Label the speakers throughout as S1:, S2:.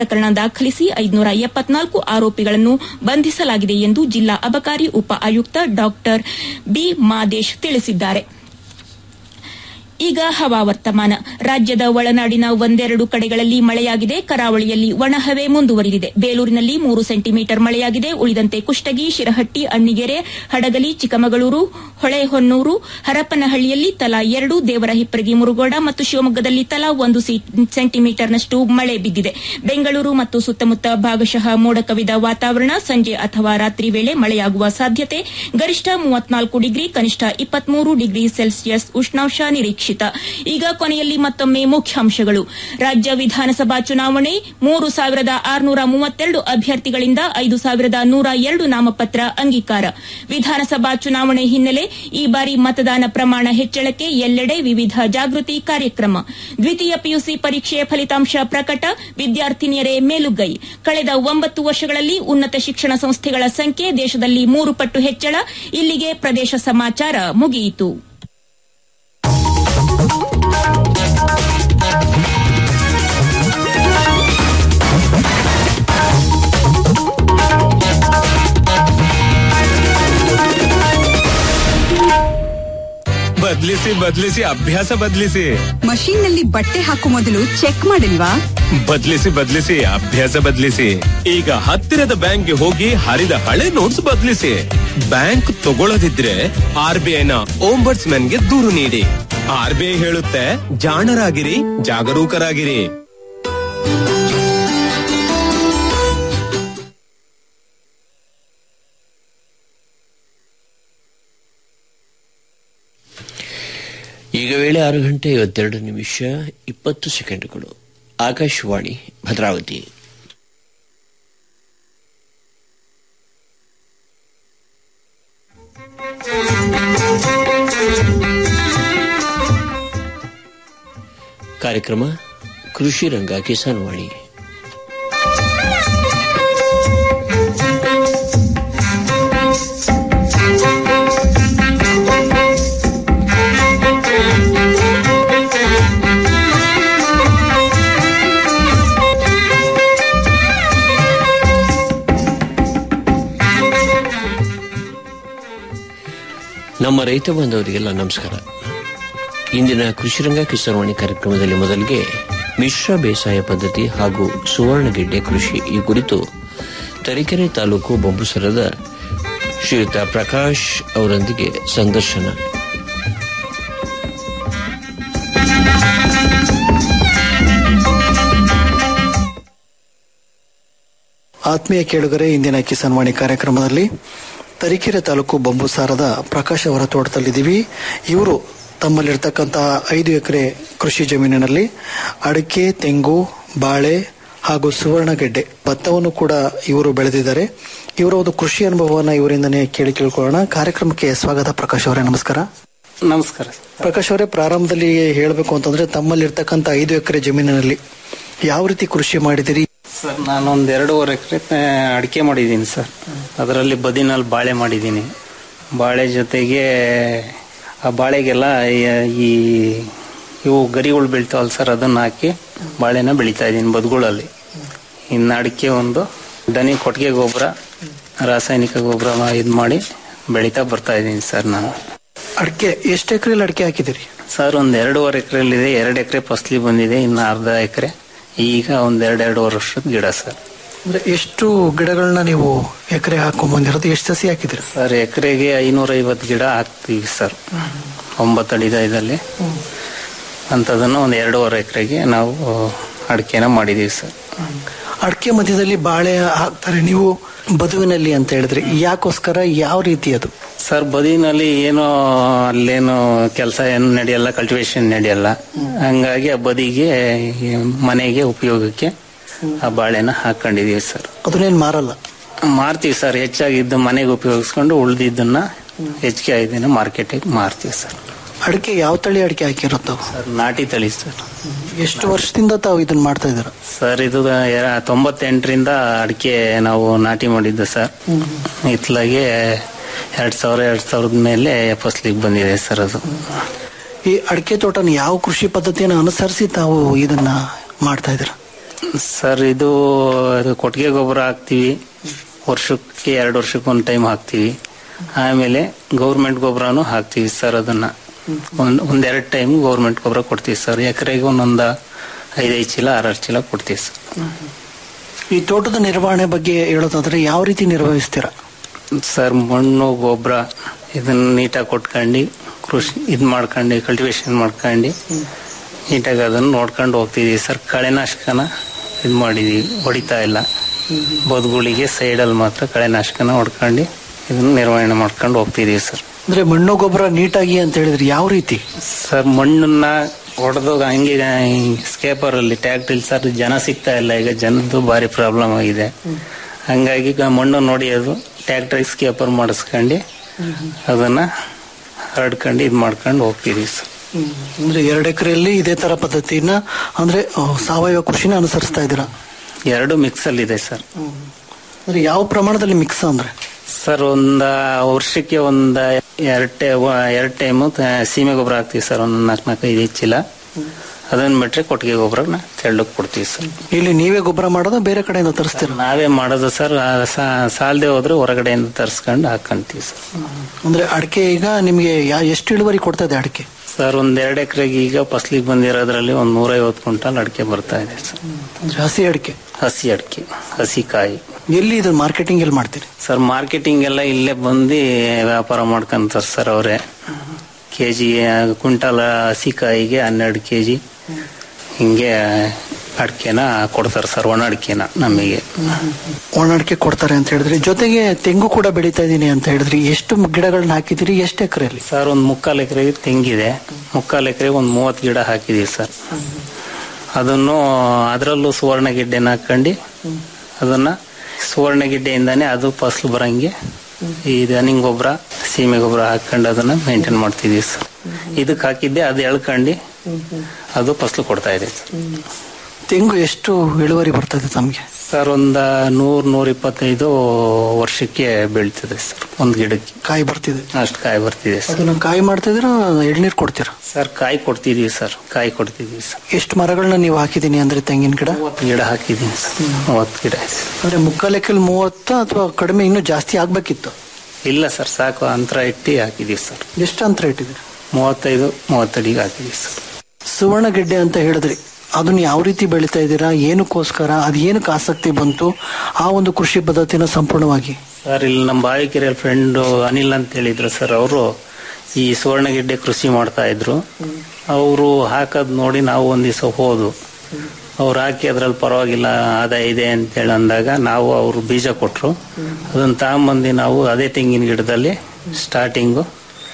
S1: ಪ್ರಕರಣ ದಾಖಲಿಸಿ ಐದುನೂರ ಎಪ್ಪತ್ನಾಲ್ಕು ಆರೋಪಿಗಳನ್ನು ಬಂಧಿಸಲಾಗಿದೆ ಎಂದು ಜಿಲ್ಲಾ ಅಬಕಾರಿ ಉಪ ಆಯುಕ್ತ ಡಾ ಬಿ ಮಾದೇಶ್ ತಿಳಿಸಿದ್ದಾರೆ ಈಗ ಹವಾವರ್ತಮಾನ ರಾಜ್ಯದ ಒಳನಾಡಿನ ಒಂದೆರಡು ಕಡೆಗಳಲ್ಲಿ ಮಳೆಯಾಗಿದೆ ಕರಾವಳಿಯಲ್ಲಿ ಒಣಹವೆ ಮುಂದುವರಿದಿದೆ ಬೇಲೂರಿನಲ್ಲಿ ಮೂರು ಸೆಂಟಿಮೀಟರ್ ಮಳೆಯಾಗಿದೆ ಉಳಿದಂತೆ ಕುಷ್ಟಗಿ ಶಿರಹಟ್ಟಿ ಅಣ್ಣಿಗೆರೆ ಹಡಗಲಿ ಚಿಕ್ಕಮಗಳೂರು ಹೊಳೆಹೊನ್ನೂರು ಹರಪನಹಳ್ಳಿಯಲ್ಲಿ ತಲಾ ಎರಡು ದೇವರಹಿಪ್ಪರಗಿ ಮುರುಗೋಡ ಮತ್ತು ಶಿವಮೊಗ್ಗದಲ್ಲಿ ತಲಾ ಒಂದು ಸೆಂಟಿಮೀಟರ್ನಷ್ಟು ಮಳೆ ಬಿದ್ದಿದೆ ಬೆಂಗಳೂರು ಮತ್ತು ಸುತ್ತಮುತ್ತ ಭಾಗಶಃ ಮೋಡ ಕವಿದ ವಾತಾವರಣ ಸಂಜೆ ಅಥವಾ ರಾತ್ರಿ ವೇಳೆ ಮಳೆಯಾಗುವ ಸಾಧ್ಯತೆ ಗರಿಷ್ಠ ಮೂವತ್ನಾಲ್ಕು ಡಿಗ್ರಿ ಕನಿಷ್ಠ ಇಪ್ಪತ್ಮೂರು ಡಿಗ್ರಿ ಸೆಲ್ಸಿಯಸ್ ಉಷ್ಣಾಂಶ ನಿರೀಕ್ಷಿತ ಈಗ ಕೊನೆಯಲ್ಲಿ ಮತ್ತೊಮ್ಮೆ ಮುಖ್ಯಾಂಶಗಳು ರಾಜ್ಯ ವಿಧಾನಸಭಾ ಚುನಾವಣೆ ಮೂರು ಸಾವಿರದ ಆರುನೂರ ಮೂವತ್ತೆರಡು ಅಭ್ಯರ್ಥಿಗಳಿಂದ ಐದು ಸಾವಿರದ ನೂರ ಎರಡು ನಾಮಪತ್ರ ಅಂಗೀಕಾರ ವಿಧಾನಸಭಾ ಚುನಾವಣೆ ಹಿನ್ನೆಲೆ ಈ ಬಾರಿ ಮತದಾನ ಪ್ರಮಾಣ ಹೆಚ್ಚಳಕ್ಕೆ ಎಲ್ಲೆಡೆ ವಿವಿಧ ಜಾಗೃತಿ ಕಾರ್ಯಕ್ರಮ ದ್ವಿತೀಯ ಪಿಯುಸಿ ಪರೀಕ್ಷೆಯ ಫಲಿತಾಂಶ ಪ್ರಕಟ ವಿದ್ಯಾರ್ಥಿನಿಯರೇ ಮೇಲುಗೈ ಕಳೆದ ಒಂಬತ್ತು ವರ್ಷಗಳಲ್ಲಿ ಉನ್ನತ ಶಿಕ್ಷಣ ಸಂಸ್ಥೆಗಳ ಸಂಖ್ಯೆ ದೇಶದಲ್ಲಿ ಮೂರು ಪಟ್ಟು ಹೆಚ್ಚಳ ಇಲ್ಲಿಗೆ ಪ್ರದೇಶ ಸಮಾಚಾರ ಮುಗಿಯಿತು
S2: ಬದ್ಲಿಸಿ ಬದ್ಲಿಸಿ ಅಭ್ಯಾಸ ಬದ್ಲಿಸಿ
S3: ಮಷೀನ್ ನಲ್ಲಿ ಬಟ್ಟೆ ಹಾಕೋ ಮೊದಲು ಚೆಕ್ ಮಾಡಿಲ್ವಾ
S2: ಬದ್ಲಿಸಿ ಬದ್ಲಿಸಿ ಅಭ್ಯಾಸ ಬದ್ಲಿಸಿ ಈಗ ಹತ್ತಿರದ ಬ್ಯಾಂಕ್ಗೆ ಹೋಗಿ ಹರಿದ ಹಳೆ ನೋಟ್ಸ್ ಬದ್ಲಿಸಿ ಬ್ಯಾಂಕ್ ತಗೊಳ್ಳದಿದ್ರೆ ಆರ್ ಬಿ ಐನ ಓಂಬರ್ಟ್ಸ್ ಗೆ ದೂರು ನೀಡಿ ಆರ್ ಬಿ ಐ ಹೇಳುತ್ತೆ ಜಾಣರಾಗಿರಿ ಜಾಗರೂಕರಾಗಿರಿ
S4: ಈಗ ವೇಳೆ ಆರು ಗಂಟೆ ಐವತ್ತೆರಡು ನಿಮಿಷ ಇಪ್ಪತ್ತು ಸೆಕೆಂಡ್ಗಳು ಆಕಾಶವಾಣಿ ಭದ್ರಾವತಿ ಕಾರ್ಯಕ್ರಮ ಕೃಷಿ ರಂಗ ಕಿಸಾನ್ ವಾಣಿ ನಮ್ಮ ರೈತ ಬಾಂಧವರಿಗೆಲ್ಲ ನಮಸ್ಕಾರ ಇಂದಿನ ಕೃಷಿರಂಗ ಕಿಸಾನ್ವಾಣಿ ಕಾರ್ಯಕ್ರಮದಲ್ಲಿ ಮೊದಲಿಗೆ ಮಿಶ್ರ ಬೇಸಾಯ ಪದ್ಧತಿ ಹಾಗೂ ಸುವರ್ಣಗೆಡ್ಡೆ ಕೃಷಿ ಈ ಕುರಿತು ತರೀಕೆರೆ ತಾಲೂಕು ಬೊಂಬುಸರದ ಶ್ರೀಯುತ ಪ್ರಕಾಶ್ ಅವರೊಂದಿಗೆ ಸಂದರ್ಶನ
S5: ಆತ್ಮೀಯ ಕೇಳುಗರೆ ಇಂದಿನ ಕಿಸಾನ್ ವಾಣಿ ಕಾರ್ಯಕ್ರಮದಲ್ಲಿ ತರೀಕೆರೆ ತಾಲೂಕು ಬೊಂಬುಸಾರದ ಪ್ರಕಾಶ್ ಅವರ ತೋಟದಲ್ಲಿದ್ದೀವಿ ಇವರು ತಮ್ಮಲ್ಲಿರ್ತಕ್ಕಂತಹ ಐದು ಎಕರೆ ಕೃಷಿ ಜಮೀನಿನಲ್ಲಿ ಅಡಿಕೆ ತೆಂಗು ಬಾಳೆ ಹಾಗೂ ಸುವರ್ಣಗೆಡ್ಡೆ ಭತ್ತವನ್ನು ಕೂಡ ಇವರು ಬೆಳೆದಿದ್ದಾರೆ ಇವರ ಒಂದು ಕೃಷಿ ಅನುಭವವನ್ನು ಇವರಿಂದನೇ ಕೇಳಿ ಕೇಳ್ಕೊಳ್ಳೋಣ ಕಾರ್ಯಕ್ರಮಕ್ಕೆ ಸ್ವಾಗತ ಪ್ರಕಾಶ್ ಅವರೇ ನಮಸ್ಕಾರ
S6: ನಮಸ್ಕಾರ
S5: ಪ್ರಕಾಶ್ ಅವರೇ ಪ್ರಾರಂಭದಲ್ಲಿ ಹೇಳಬೇಕು ಅಂತಂದ್ರೆ ತಮ್ಮಲ್ಲಿರ್ತಕ್ಕಂಥ ಐದು ಎಕರೆ ಜಮೀನಿನಲ್ಲಿ ಯಾವ ರೀತಿ ಕೃಷಿ ಮಾಡಿದಿರಿ
S6: ಸರ್ ನಾನೊಂದು ಎರಡೂವರೆ ಎಕರೆ ಅಡಿಕೆ ಮಾಡಿದ್ದೀನಿ ಸರ್ ಅದರಲ್ಲಿ ಬದಿನಲ್ಲಿ ಬಾಳೆ ಮಾಡಿದ್ದೀನಿ ಬಾಳೆ ಜೊತೆಗೆ ಆ ಬಾಳೆಗೆಲ್ಲ ಈ- ಈ ಇವು ಗರಿಗಳು ಬೀಳ್ತಾವಲ್ಲ ಸರ್ ಅದನ್ನ ಹಾಕಿ ಬಾಳೆನ ಬೆಳಿತಾ ಇದ್ದೀನಿ ಬದುಗಳಲ್ಲಿ ಇನ್ನು ಅಡಿಕೆ ಒಂದು ದನಿ ಕೊಟ್ಟಿಗೆ ಗೊಬ್ಬರ ರಾಸಾಯನಿಕ ಗೊಬ್ಬರ ಇದು ಮಾಡಿ ಬೆಳೀತಾ ಬರ್ತಾ ಇದ್ದೀನಿ ಸರ್ ನಾನು
S5: ಅಡಿಕೆ ಎಷ್ಟು ಎಕರೆಯಲ್ಲಿ ಅಡಿಕೆ ಹಾಕಿದಿರಿ
S6: ಸರ್ ಒಂದು ಎರಡೂವರೆ ಎಕರೆಯಲ್ಲಿದೆ ಎರಡು ಎಕರೆ ಫಸಲಿ ಬಂದಿದೆ ಇನ್ನು ಅರ್ಧ ಎಕರೆ ಈಗ ಒಂದು ಎರಡು ಎರಡೂವರೆ ವರ್ಷದ ಗಿಡ ಸರ್
S5: ಅಂದ್ರೆ ಎಷ್ಟು ಗಿಡಗಳನ್ನ ನೀವು ಎಕರೆ ಹಾಕೊಂಡ್ ಬಂದಿರೋದು ಎಷ್ಟು ಸಸಿ ಹಾಕಿದಿರಿ
S6: ಸರ್ ಎಕರೆಗೆ ಐನೂರ ಐವತ್ತು ಗಿಡ ಹಾಕ್ತೀವಿ ಸರ್ ಒಂಬತ್ತು ಅಡಿ ಇದರಲ್ಲಿ ಅಂಥದನ್ನು ಒಂದು ಎರಡೂವರೆ ಎಕರೆಗೆ ನಾವು ಅಡಿಕೆನ ಮಾಡಿದೀವಿ ಸರ್
S5: ಅಡಿಕೆ ಮಧ್ಯದಲ್ಲಿ ಬಾಳೆ ಹಾಕ್ತಾರೆ ನೀವು ಬದುವಿನಲ್ಲಿ ಅಂತ ಹೇಳಿದ್ರಿ ಯಾಕೋಸ್ಕರ ಯಾವ ರೀತಿ ಅದು
S6: ಸರ್ ಬದಿನಲ್ಲಿ ಏನೋ ಅಲ್ಲೇನು ಕೆಲಸ ಏನು ನಡೆಯಲ್ಲ ಕಲ್ಟಿವೇಶನ್ ನಡೆಯಲ್ಲ ಹಂಗಾಗಿ ಆ ಬದಿಗೆ ಈ ಮನೆಗೆ ಉಪಯೋಗಕ್ಕೆ ಆ ಬಾಳೆನ ಹಾಕೊಂಡಿದೀವಿ ಸರ್
S5: ಅದನ್ನೇನು ಮಾರಲ್ಲ
S6: ಮಾರ್ತೀವಿ ಸರ್ ಹೆಚ್ಚಾಗಿದ್ದು ಮನೆಗೆ ಉಪಯೋಗಿಸ್ಕೊಂಡು ಉಳ್ದಿದ್ದನ್ನ ಹೆಚ್ಚಿಗೆ ಆಗಿದ್ದನ್ನ ಮಾರ್ಕೆಟಿಗೆ ಮಾರ್ತೀವಿ ಸರ್
S5: ಅಡಿಕೆ ಯಾವ ತಳಿ ಅಡಿಕೆ ಹಾಕಿರುತ್ತವು
S6: ಸರ್ ನಾಟಿ ತಳಿ ಸರ್
S5: ಎಷ್ಟು ವರ್ಷದಿಂದ ತಾವು ಇದನ್ನ ಮಾಡ್ತಾ ಇದ್ದೀರ
S6: ಸರ್ ಇದು ಎರ- ತೊಂಬತ್ತೆಂಟರಿಂದ ಅಡಿಕೆ ನಾವು ನಾಟಿ ಮಾಡಿದ್ದು ಸರ್ ಇತ್ಲಾಗೆ ಎರಡ್ ಸಾವಿರ ಎರಡ್ ಸಾವಿರದ ಮೇಲೆ ಫಸಲಿಗೆ ಬಂದಿದೆ ಸರ್ ಅದು
S5: ಈ ಅಡಿಕೆ ತೋಟನ ಯಾವ ಕೃಷಿ ಪದ್ಧತಿಯನ್ನು ಅನುಸರಿಸಿ ತಾವು ಇದನ್ನ ಮಾಡ್ತಾ ಇದ್ದೀರ
S6: ಸರ್ ಇದು ಅದು ಕೊಟ್ಟಿಗೆ ಗೊಬ್ಬರ ಹಾಕ್ತಿವಿ ವರ್ಷಕ್ಕೆ ಎರಡು ವರ್ಷಕ್ಕೆ ಒಂದು ಟೈಮ್ ಹಾಕ್ತಿವಿ ಆಮೇಲೆ ಗೌರ್ಮೆಂಟ್ ಗೊಬ್ಬರನು ಹಾಕ್ತಿವಿ ಸರ್ ಅದನ್ನ ಒಂದ್ ಒಂದೆರಡು ಟೈಮ್ ಗೌರ್ಮೆಂಟ್ ಗೊಬ್ಬರ ಕೊಡ್ತೀವಿ ಸರ್ ಎಕರೆಗೆ ಒಂದೊಂದು ಐದೈದು ಚೀಲ ಆರಾರು ಚೀಲ ಕೊಡ್ತೀವಿ ಸರ್
S5: ಈ ತೋಟದ ನಿರ್ವಹಣೆ ಬಗ್ಗೆ ಹೇಳೋದಾದ್ರೆ ಯಾವ ರೀತಿ ನಿರ್ವಹಿಸ್ತೀರಾ
S6: ಸರ್ ಮಣ್ಣು ಗೊಬ್ಬರ ಇದನ್ನ ನೀಟಾಗಿ ಕೊಟ್ಕೊಂಡು ಕೃಷಿ ಇದು ಮಾಡ್ಕೊಂಡು ಕಲ್ಟಿವೇಶನ್ ಮಾಡ್ಕೊಂಡು ನೀಟಾಗಿ ಅದನ್ನು ನೋಡ್ಕೊಂಡು ಹೋಗ್ತಿದೀವಿ ಸರ್ ಕಳೆನಾಶಕನ ಇದು ಮಾಡಿದೀವಿ ಹೊಡಿತಾ ಇಲ್ಲ ಬದುಗಳಿಗೆ ಸೈಡಲ್ಲಿ ಮಾತ್ರ ಕಳೆನಾಶಕನ ಹೊಡ್ಕೊಂಡು ಇದನ್ನ ನಿರ್ವಹಣೆ ಮಾಡ್ಕೊಂಡು ಹೋಗ್ತಿದೀವಿ ಸರ್
S5: ಅಂದ್ರೆ ಮಣ್ಣು ಗೊಬ್ಬರ ನೀಟಾಗಿ ಅಂತ ಹೇಳಿದ್ರೆ ಯಾವ ರೀತಿ
S6: ಸರ್ ಮಣ್ಣನ್ನ ಹೊಡೆದು ಹಂಗೆ ಸ್ಕೇಪರ್ ಅಲ್ಲಿ ಟ್ಯಾಕ್ಟ್ರಿಲ್ ಸರ್ ಜನ ಸಿಗ್ತಾ ಇಲ್ಲ ಈಗ ಜನದ್ದು ಭಾರಿ ಪ್ರಾಬ್ಲಮ್ ಆಗಿದೆ ಹಂಗಾಗಿ ಈಗ ಮಣ್ಣು ನೋಡಿಯೋದು ಟ್ಯಾಕ್ಟ್ರಿ ಸ್ಕೇಪರ್ ಮಾಡಿಸ್ಕೊಂಡು ಅದನ್ನ ಹರಡ್ಕೊಂಡು ಇದು ಮಾಡ್ಕೊಂಡು ಹೋಗ್ತೀವಿ ಸರ್
S5: ಅಂದ್ರೆ ಎರಡು ಎಕರೆಯಲ್ಲಿ ಇದೇ ತರ ಪದ್ಧತಿನ ಅಂದ್ರೆ ಆ, ಸಾವಯವ ಕೃಷಿನ ಅನುಸರಿಸ್ತಾ ಇದ್ದೀರಾ
S6: ಎರಡು ಮಿಕ್ಸ್ ಅಲ್ಲಿ ಇದೆ ಸರ್
S5: ಅಂದ್ರೆ ಯಾವ ಪ್ರಮಾಣದಲ್ಲಿ ಮಿಕ್ಸ್ ಅಂದ್ರೆ
S6: ಸರ್ ಒಂದ ವರ್ಷಕ್ಕೆ ಒಂದ ಎರಡ್ ಟೈ ಎರಡ್ ಟೈಮು ಸೀಮೆ ಗೊಬ್ಬರ ಹಾಕ್ತಿವಿ ಸರ್ ಒಂದ್ ನಾಲ್ಕು ನಾಲ್ಕು ಐದು ಚೀಲ ಅದನ್ನ ಬಿಟ್ರೆ ಕೊಟ್ಟಿಗೆ ಗೊಬ್ಬರನ ತೆಳ್ಳಕ್ ಕೊಡ್ತೀವಿ ಸರ್
S5: ಇಲ್ಲಿ ನೀವೇ ಗೊಬ್ಬರ ಮಾಡೋದು ಬೇರೆ ಕಡೆಯಿಂದ ತರಿಸ್ತೀರಾ
S6: ನಾವೇ ಮಾಡೋದು ಸರ್ ಸಾಲದೆ ಹೋದ್ರೆ ಹೊರಗಡೆಯಿಂದ ತರಿಸ್ಕೊಂಡು ಹಾಕೊಂತೀವಿ ಸರ್
S5: ಅಂದ್ರೆ ಅಡಿಕೆ ಈಗ ನಿಮ್ಗೆ ಯಾ- ಎಷ್ಟು ಇಳುವರಿ ಕೊಡ್ತಾ ಇದೆ ಅಡಿಕೆ
S6: ಸರ್ ಒಂದ್ ಎರಡು ಎಕರೆಗೆ ಈಗ ಫಸ್ಲಿಗೆ ಬಂದಿರೋದ್ರಲ್ಲಿ ಒಂದ್ ನೂರೈವತ್ತು ಕ್ವಿಂಟಲ್ ಅಡಿಕೆ ಬರ್ತಾ ಇದೆ ಸರ್
S5: ಅಂದ್ರೆ ಹಸಿ ಅಡಿಕೆ
S6: ಹಸಿ ಅಡಿಕೆ ಹಸಿ ಕಾಯಿ
S5: ಎಲ್ಲಿ ಇದು ಮಾರ್ಕೆಟಿಂಗ್ ಎಲ್ಲಿ ಮಾಡ್ತೀರಿ
S6: ಸರ್ ಮಾರ್ಕೆಟಿಂಗ್ ಎಲ್ಲ ಇಲ್ಲೇ ಬಂದು ವ್ಯಾಪಾರ ಮಾಡ್ಕೊಂತಾರೆ ಸರ್ ಅವರೇ ಕೆ ಜಿ ಕ್ವಿಂಟಲ್ ಹಸಿ ಕಾಯಿಗೆ ಹನ್ನೆರಡು ಕೆ ಜಿ ಹಿಂಗೆ ಅಡಿಕೆನ ಕೊಡ್ತಾರೆ ಸರ್ ಒಣ ಅಡಿಕೆನ ನಮಗೆ
S5: ಒಣ ಅಡಿಕೆ ಕೊಡ್ತಾರೆ ಅಂತ ಹೇಳಿದ್ರಿ ಜೊತೆಗೆ ತೆಂಗು ಕೂಡ ಬೆಳೀತಾ ಇದೀನಿ ಅಂತ ಹೇಳಿದ್ರಿ ಎಷ್ಟು ಗಿಡಗಳನ್ನ ಹಾಕಿದಿರಿ ಎಷ್ಟು ಎಕರೆಯಲ್ಲಿ
S6: ಸರ್ ಒಂದು ಮುಕ್ಕಾಲು ಎಕರೆಗೆ ತೆಂಗಿದೆ ಮುಕ್ಕಾಲು ಎಕರೆಗೆ ಒಂದು ಮೂವತ್ತು ಗಿಡ ಹಾಕಿದೀವಿ ಸರ್ ಅದನ್ನು ಅದರಲ್ಲೂ ಸುವರ್ಣ ಗಿಡ್ಡೆನ ಹಾಕೊಂಡು ಅದನ್ನ ಸುವರ್ಣ ಗಿಡ್ಡೆಯಿಂದಾನೇ ಅದು ಫಸಲು ಬರಂಗೆ ಈ ದನಿಂಗ್ ಗೊಬ್ಬರ ಸೀಮೆ ಗೊಬ್ಬರ ಹಾಕೊಂಡು ಅದನ್ನ ಮೇಂಟೈನ್ ಮಾಡ್ತಿದೀವಿ ಸರ್ ಇದಕ್ಕೆ ಹಾಕಿದ್ದೆ ಅದು ಎಳ್ಕೊಂಡು ಅದು ಫಸಲು ಕೊಡ್ತಾ ಇದೆ ಸರ್.
S5: ತೆಂಗು ಎಷ್ಟು ಇಳುವರಿ ಬರ್ತದೆ ತಮಗೆ
S6: ಸರ್ ಒಂದ ನೂರ್ ನೂರ ಇಪ್ಪತ್ತೈದು ವರ್ಷಕ್ಕೆ ಬೀಳ್ತದೆ ಸರ್ ಒಂದ್ ಗಿಡಕ್ಕೆ
S5: ಕಾಯಿ ಬರ್ತಿದೆ
S6: ಅಷ್ಟು ಕಾಯಿ ಬರ್ತಿದೆ ಸರ್
S5: ಅದನ್ನ ಕಾಯಿ ಮಾಡ್ತಿದ್ದೀರಾ ಎಳ್ನೀರು ಕೊಡ್ತೀರಾ
S6: ಸರ್ ಕಾಯಿ ಕೊಡ್ತಿದೀವಿ ಸರ್ ಕಾಯಿ ಕೊಡ್ತಿದೀವಿ ಸರ್
S5: ಎಷ್ಟು ಮರಗಳನ್ನ ನೀವು ಹಾಕಿದೀನಿ ಅಂದ್ರೆ ತೆಂಗಿನ ಗಿಡ
S6: ಮೂವತ್ತು ಗಿಡ ಹಾಕಿದ್ದೀನಿ ಸರ್ ಮೂವತ್ತು ಗಿಡ ಇದೆ ಸರ್.
S5: ಅಂದ್ರೆ ಮುಕ್ಕಾಲ್ ಎಕರೆ ಮೂವತ್ತು ಅಥವಾ ಕಡಿಮೆ ಇನ್ನೂ ಜಾಸ್ತಿ ಆಗ್ಬೇಕಿತ್ತು
S6: ಇಲ್ಲ ಸರ್ ಸಾಕು ಅಂತರ ಇಟ್ಟು ಹಾಕಿದೀವಿ ಸರ್
S5: ಎಷ್ಟು ಅಂತರ ಇಟ್ಟಿದ್ದೀರಿ
S6: ಮೂವತ್ತೈದು ಮೂವತ್ತಡಿಗೆ ಹಾಕಿದೀವಿ ಸರ್
S5: ಸುವರ್ಣ ಗೆಡ್ಡೆ ಅಂತ ಹೇಳಿದ್ರಿ ಅದನ್ನ ಯಾವ ರೀತಿ ಬೆಳೀತಾ ಇದ್ದೀರಾ ಏನಕ್ಕೋಸ್ಕರ ಅದು ಏನಕ್ಕೆ ಆಸಕ್ತಿ ಬಂತು ಆ ಒಂದು ಕೃಷಿ ಪದ್ಧತಿನ ಸಂಪೂರ್ಣವಾಗಿ
S6: ಸರ್ ಇಲ್ಲಿ ನಮ್ಮ ಬಾವಿಕೆರೆ ಫ್ರೆಂಡ್ ಅನಿಲ್ ಅಂತ ಹೇಳಿದ್ರು ಸರ್ ಅವರು ಈ ಸುವರ್ಣಗೆಡ್ಡೆ ಕೃಷಿ ಮಾಡ್ತಾ ಇದ್ರು ಅವರು ಹಾಕದ್ ನೋಡಿ ನಾವು ಒಂದ್ ದಿವಸ ಹೋದು ಅವ್ರು ಹಾಕಿ ಅದ್ರಲ್ಲಿ ಪರವಾಗಿಲ್ಲ ಆದಾಯ ಇದೆ ಅಂತೇಳಿ ಅಂದಾಗ ನಾವು ಅವರು ಬೀಜ ಕೊಟ್ರು ಅದನ್ನ ತಗೊಂಬಂದು ನಾವು ಅದೇ ತೆಂಗಿನ ಗಿಡದಲ್ಲಿ ಸ್ಟಾರ್ಟಿಂಗು